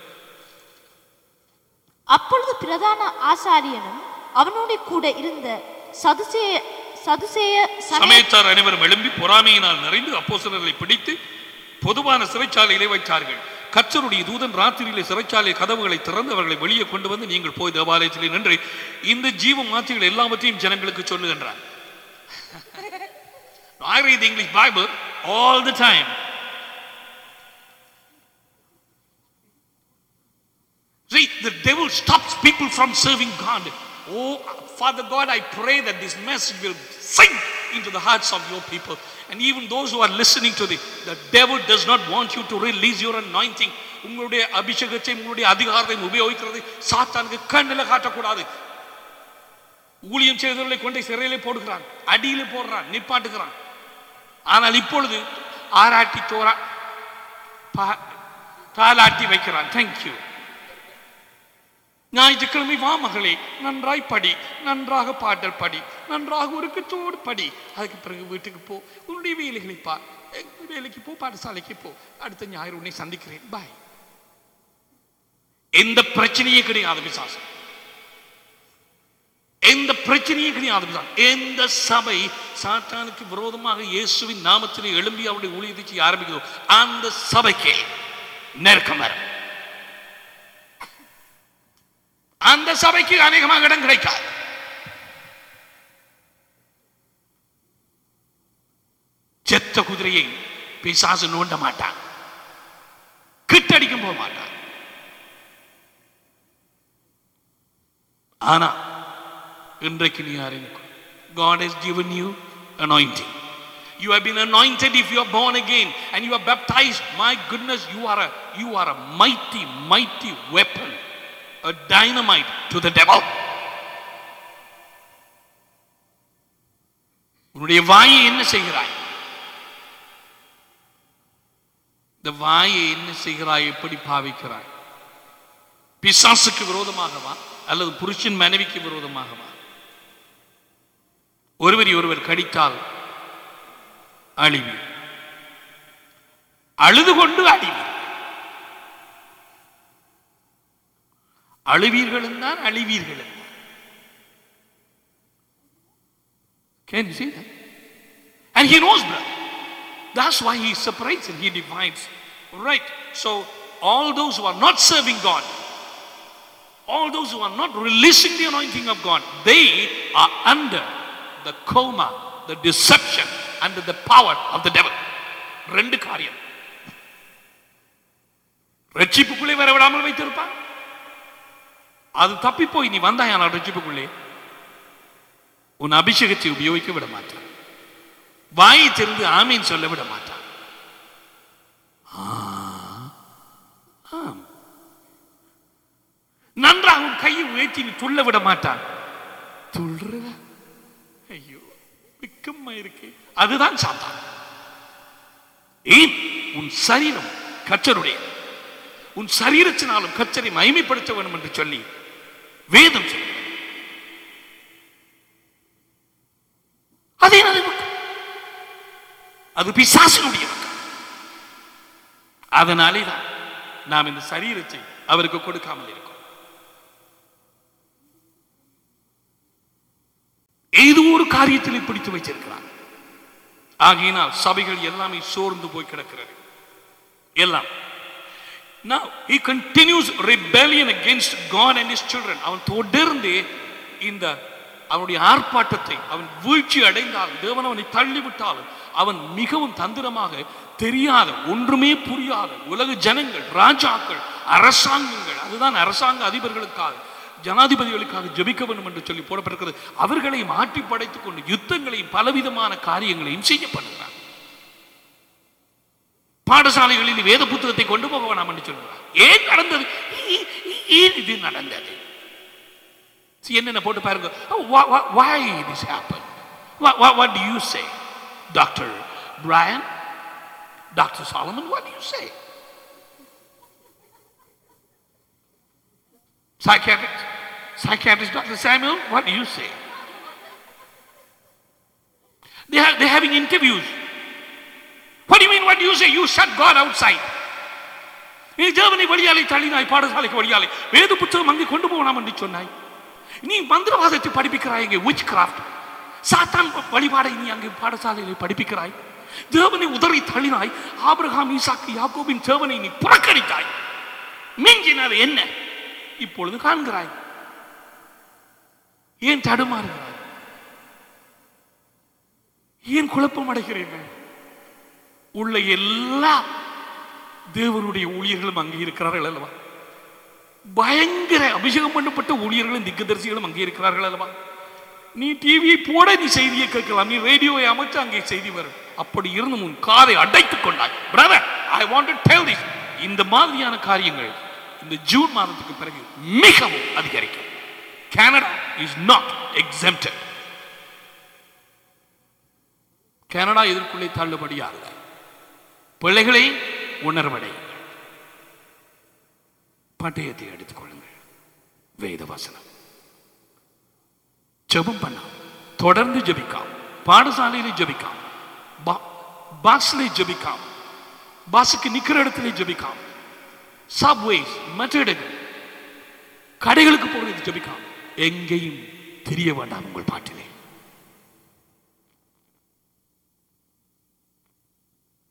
Speaker 2: அப்பொழுது பிரதான ஆசாரியனும் அவனோட கூட இருந்த சதுசேய சதுசேய சமய
Speaker 1: சமயத்தார் அனைவரும் எழும்பி பொறாமையினால் நிறைந்து அப்போஸ்தலர்களை பிடித்து பொதுவான சிறைச்சாலையிலே வைத்தார்கள் கர்த்தருடைய தூதன் ராத்திரியிலே சிறைச்சாலை கதவுகளை திறந்து அவர்களை வெளியே கொண்டு வந்து நீங்கள் போய் தேவாலயத்திலே நின்று இந்த ஜீவ மாத்திகள் எல்லாவற்றையும் ஜனங்களுக்கு சொல்லுகின்றார் I read the English Bible all the time. See, the devil stops people from serving God. Oh, Father God, I pray that this message will sink into the hearts of your people. And even those who are listening to this, the devil does not want you to release your anointing. உங்களுடைய அபிஷேகத்தை உங்களுடைய அதிகாரத்தை உபயோகிக்கிறது சாத்தானுக்கு கண்ணில் காட்டக்கூடாது ஊழியம் செய்தவர்களை கொண்டு சிறையிலே போடுகிறான் அடியிலே போடுறான் நிப்பாட்டுகிறான் ஆனால் இப்பொழுது ஆராட்டி தோரா பா- தாலாட்டி வைக்கிறான் தேங்க்யூ ஞாயிற்றுக்கிழமை வா மகளே நன்றாய் படி நன்றாக பாடல் படி நன்றாக ஒருக்கத்தோடு படி அதுக்கு பிறகு வீட்டுக்கு போ உன்னுடைய வேலைகளை பார் எ, வேலைக்கு போ பாடசாலைக்கு போ அடுத்த ஞாயிறு உன்னை சந்திக்கிறேன் பாய் எந்த பிரச்சனையே கிடையாது பிசாசம் எந்த பிரச்சனையும் கிடையாது பிசாசு. எந்த சபை சாத்தானுக்கு விரோதமாக இயேசுவின் நாமத்திலே எழும்பி அவருடைய ஊழியத்தை செய்ய ஆரம்பிக்கிறதோ அந்த சபைக்கு நெருக்கம் வரும் அந்த சபைக்கு அநேகமாக இடம் கிடைக்காது செத்த குதிரையை பிசாசு நோண்ட மாட்டான் கிட்டடிக்கும் போக மாட்டான் ஆனா இன்றைக்கு நீ அறிந்து God has given you anointing. You have been anointed if you are born again and you are baptized. My goodness, you are a you are a mighty, mighty weapon, a dynamite to the devil. உன்னுடைய வாயை என்ன செய்கிறாய் இந்த வாயை என்ன செய்கிறாய் எப்படி பாவிக்கிறாய் பிசாசுக்கு விரோதமாகவா அல்லது புருஷன் மனைவிக்கு விரோதமாகவா ஒருவரை ஒருவர் கடித்தால் அழிவி அழுது கொண்டு அழிவி அழுவீர்கள் தான் அழிவீர்கள் என்றார். Can you see that? And he knows, brother. That's why he separates and he divides. Right. So all those who are not serving God, all those who are not releasing the anointing of God, they are under the coma, the deception, under the power of the devil. ரெண்டு காரியம் ரட்சிப்புக்குள்ளே வர விடாமல் வைத்திருப்பான் அது தப்பி போய் நீ வந்தாயானால் ரட்சிப்புக்குள்ளே உன் அபிஷேகத்தை உபயோகிக்க விட மாட்டான் வாயை திறந்து ஆமீன் சொல்ல விட மாட்டான் ஆ, ஆம். நன்றாக உன் கையை உயர்த்தி நீ துள்ள விட மாட்டான் துள்ளுற ஐயோ வெக்கமா இருக்கு அதுதான் சாத்தான் ஏன் உன் சரீரம் கச்சருடைய உன் சரீரத்தினாலும் கச்சரை மகிமைப்படுத்த வேண்டும் என்று சொல்லி வேதம் சொல்லுகிறது அது எனது பக்கம். அது பிசாசினுடைய பக்கம். அதனாலே தான் நாம் இந்த சரீரத்தை அவருக்கு கொடுக்காமல் இருக்கோம் ஏதோ ஒரு காரியத்தில் பிடித்து வைத்திருக்கிறார் ஆகையினால் சபைகள் எல்லாமே சோர்ந்து போய் கிடக்கிறது எல்லாம் Now, he continues rebellion against God and his children. அவன் தொடர்ந்து இந்த அவனுடைய ஆர்ப்பாட்டத்தை அவன் வீழ்ச்சி அடைந்தால் தேவன் அவனை தள்ளிவிட்டாலும் அவன் மிகவும் தந்திரமாக தெரியாத ஒன்றுமே புரியாத உலக ஜனங்கள் ராஜாக்கள் அரசாங்கங்கள் அதுதான் அரசாங்க அதிபர்களுக்காக ஜனாதிபதிகளுக்காக ஜெபிக்க வேண்டும் என்று சொல்லி போடப்பட்டிருக்கிறது அவர்களை மாற்றி படைத்துக் கொண்டு யுத்தங்களையும் பலவிதமான காரியங்களையும் செய்யப்படுகிறார் பாடசாலைகளில் வேத புத்தகத்தை கொண்டு போக வேணாம் என்று சொல்கிறார் ஏன் நடந்தது ஏ- ஏன் இது நடந்தது See, என்னென்ன போட்டு பாருங்க Oh, why, why, why this happened what, what, what do you say Dr. Brian Dr. Solomon, what do you say? Psychiatrist, psychiatrist Dr. Samuel, what do you say? They are, they're having interviews. What do you mean, what do you say? You shut God outside. நீ தேவனை வழியாலை தள்ளினாய் பாடசாலைக்கு வழியாலை வேத புத்தகம் அங்கே கொண்டு போகலாம் என்று சொன்னாய் நீ மந்திரவாதத்தை படிப்பிக்கிறாய் இங்கே விச் கிராஃப்ட் சாத்தான் வழிபாடை நீ அங்கே பாடசாலையில் படிப்பிக்கிறாய் தேவனை உதறி தள்ளினாய் ஆபிரகாம் ஈசாக்கு யாக்கோபின் தேவனை நீ புறக்கணித்தாய் மிஞ்சினது என்ன இப்பொழுது காண்கிறாய் ஏன் தடுமாறுகிறாய் ஏன் குழப்பம் அடைகிறீர்கள் உள்ள எல்லா தேவனுடைய ஊழியர்களும் அங்கே இருக்கிறார்கள் அல்லவா பயங்கர அபிஷேகம் பண்ணப்பட்ட ஊழியர்களும் திக்கதரிசிகளும் அங்கே இருக்கிறார்கள் அல்லவா நீ டிவியை போட நீ செய்தியை கேட்கலாம் நீ ரேடியோவை அமைச்சு அங்கே செய்தி வரும் அப்படி இருந்து உன் காதை அடைத்துக் கொண்டாய் brother I want to tell this இந்த மாதிரியான காரியங்கள் இந்த ஜூன் மாதத்துக்கு பிறகு மிகவும் அதிகரிக்கும் Canada is not exempted Canada இதற்குள்ளே தள்ளுபடியா அல்ல பிள்ளைகளை உணர்வடை பட்டயத்தை எடுத்துக்கொள்ளுங்கள் வேத வசனம் ஜெபம் பண்ணாம் தொடர்ந்து ஜெபிக்காம் பாடசாலையில ஜெபிக்காம் பா- பாஸ்ல ஜெபிக்காம் பாஸுக்கு நிக்கிற இடத்துல ஜெபிக்காம் சப்வேஸ் மற்ற இடங்கள் கடைகளுக்கு போறது ஜெபிக்காம் எங்கேயும் தெரிய வேண்டாம் உங்கள் பாட்டிலே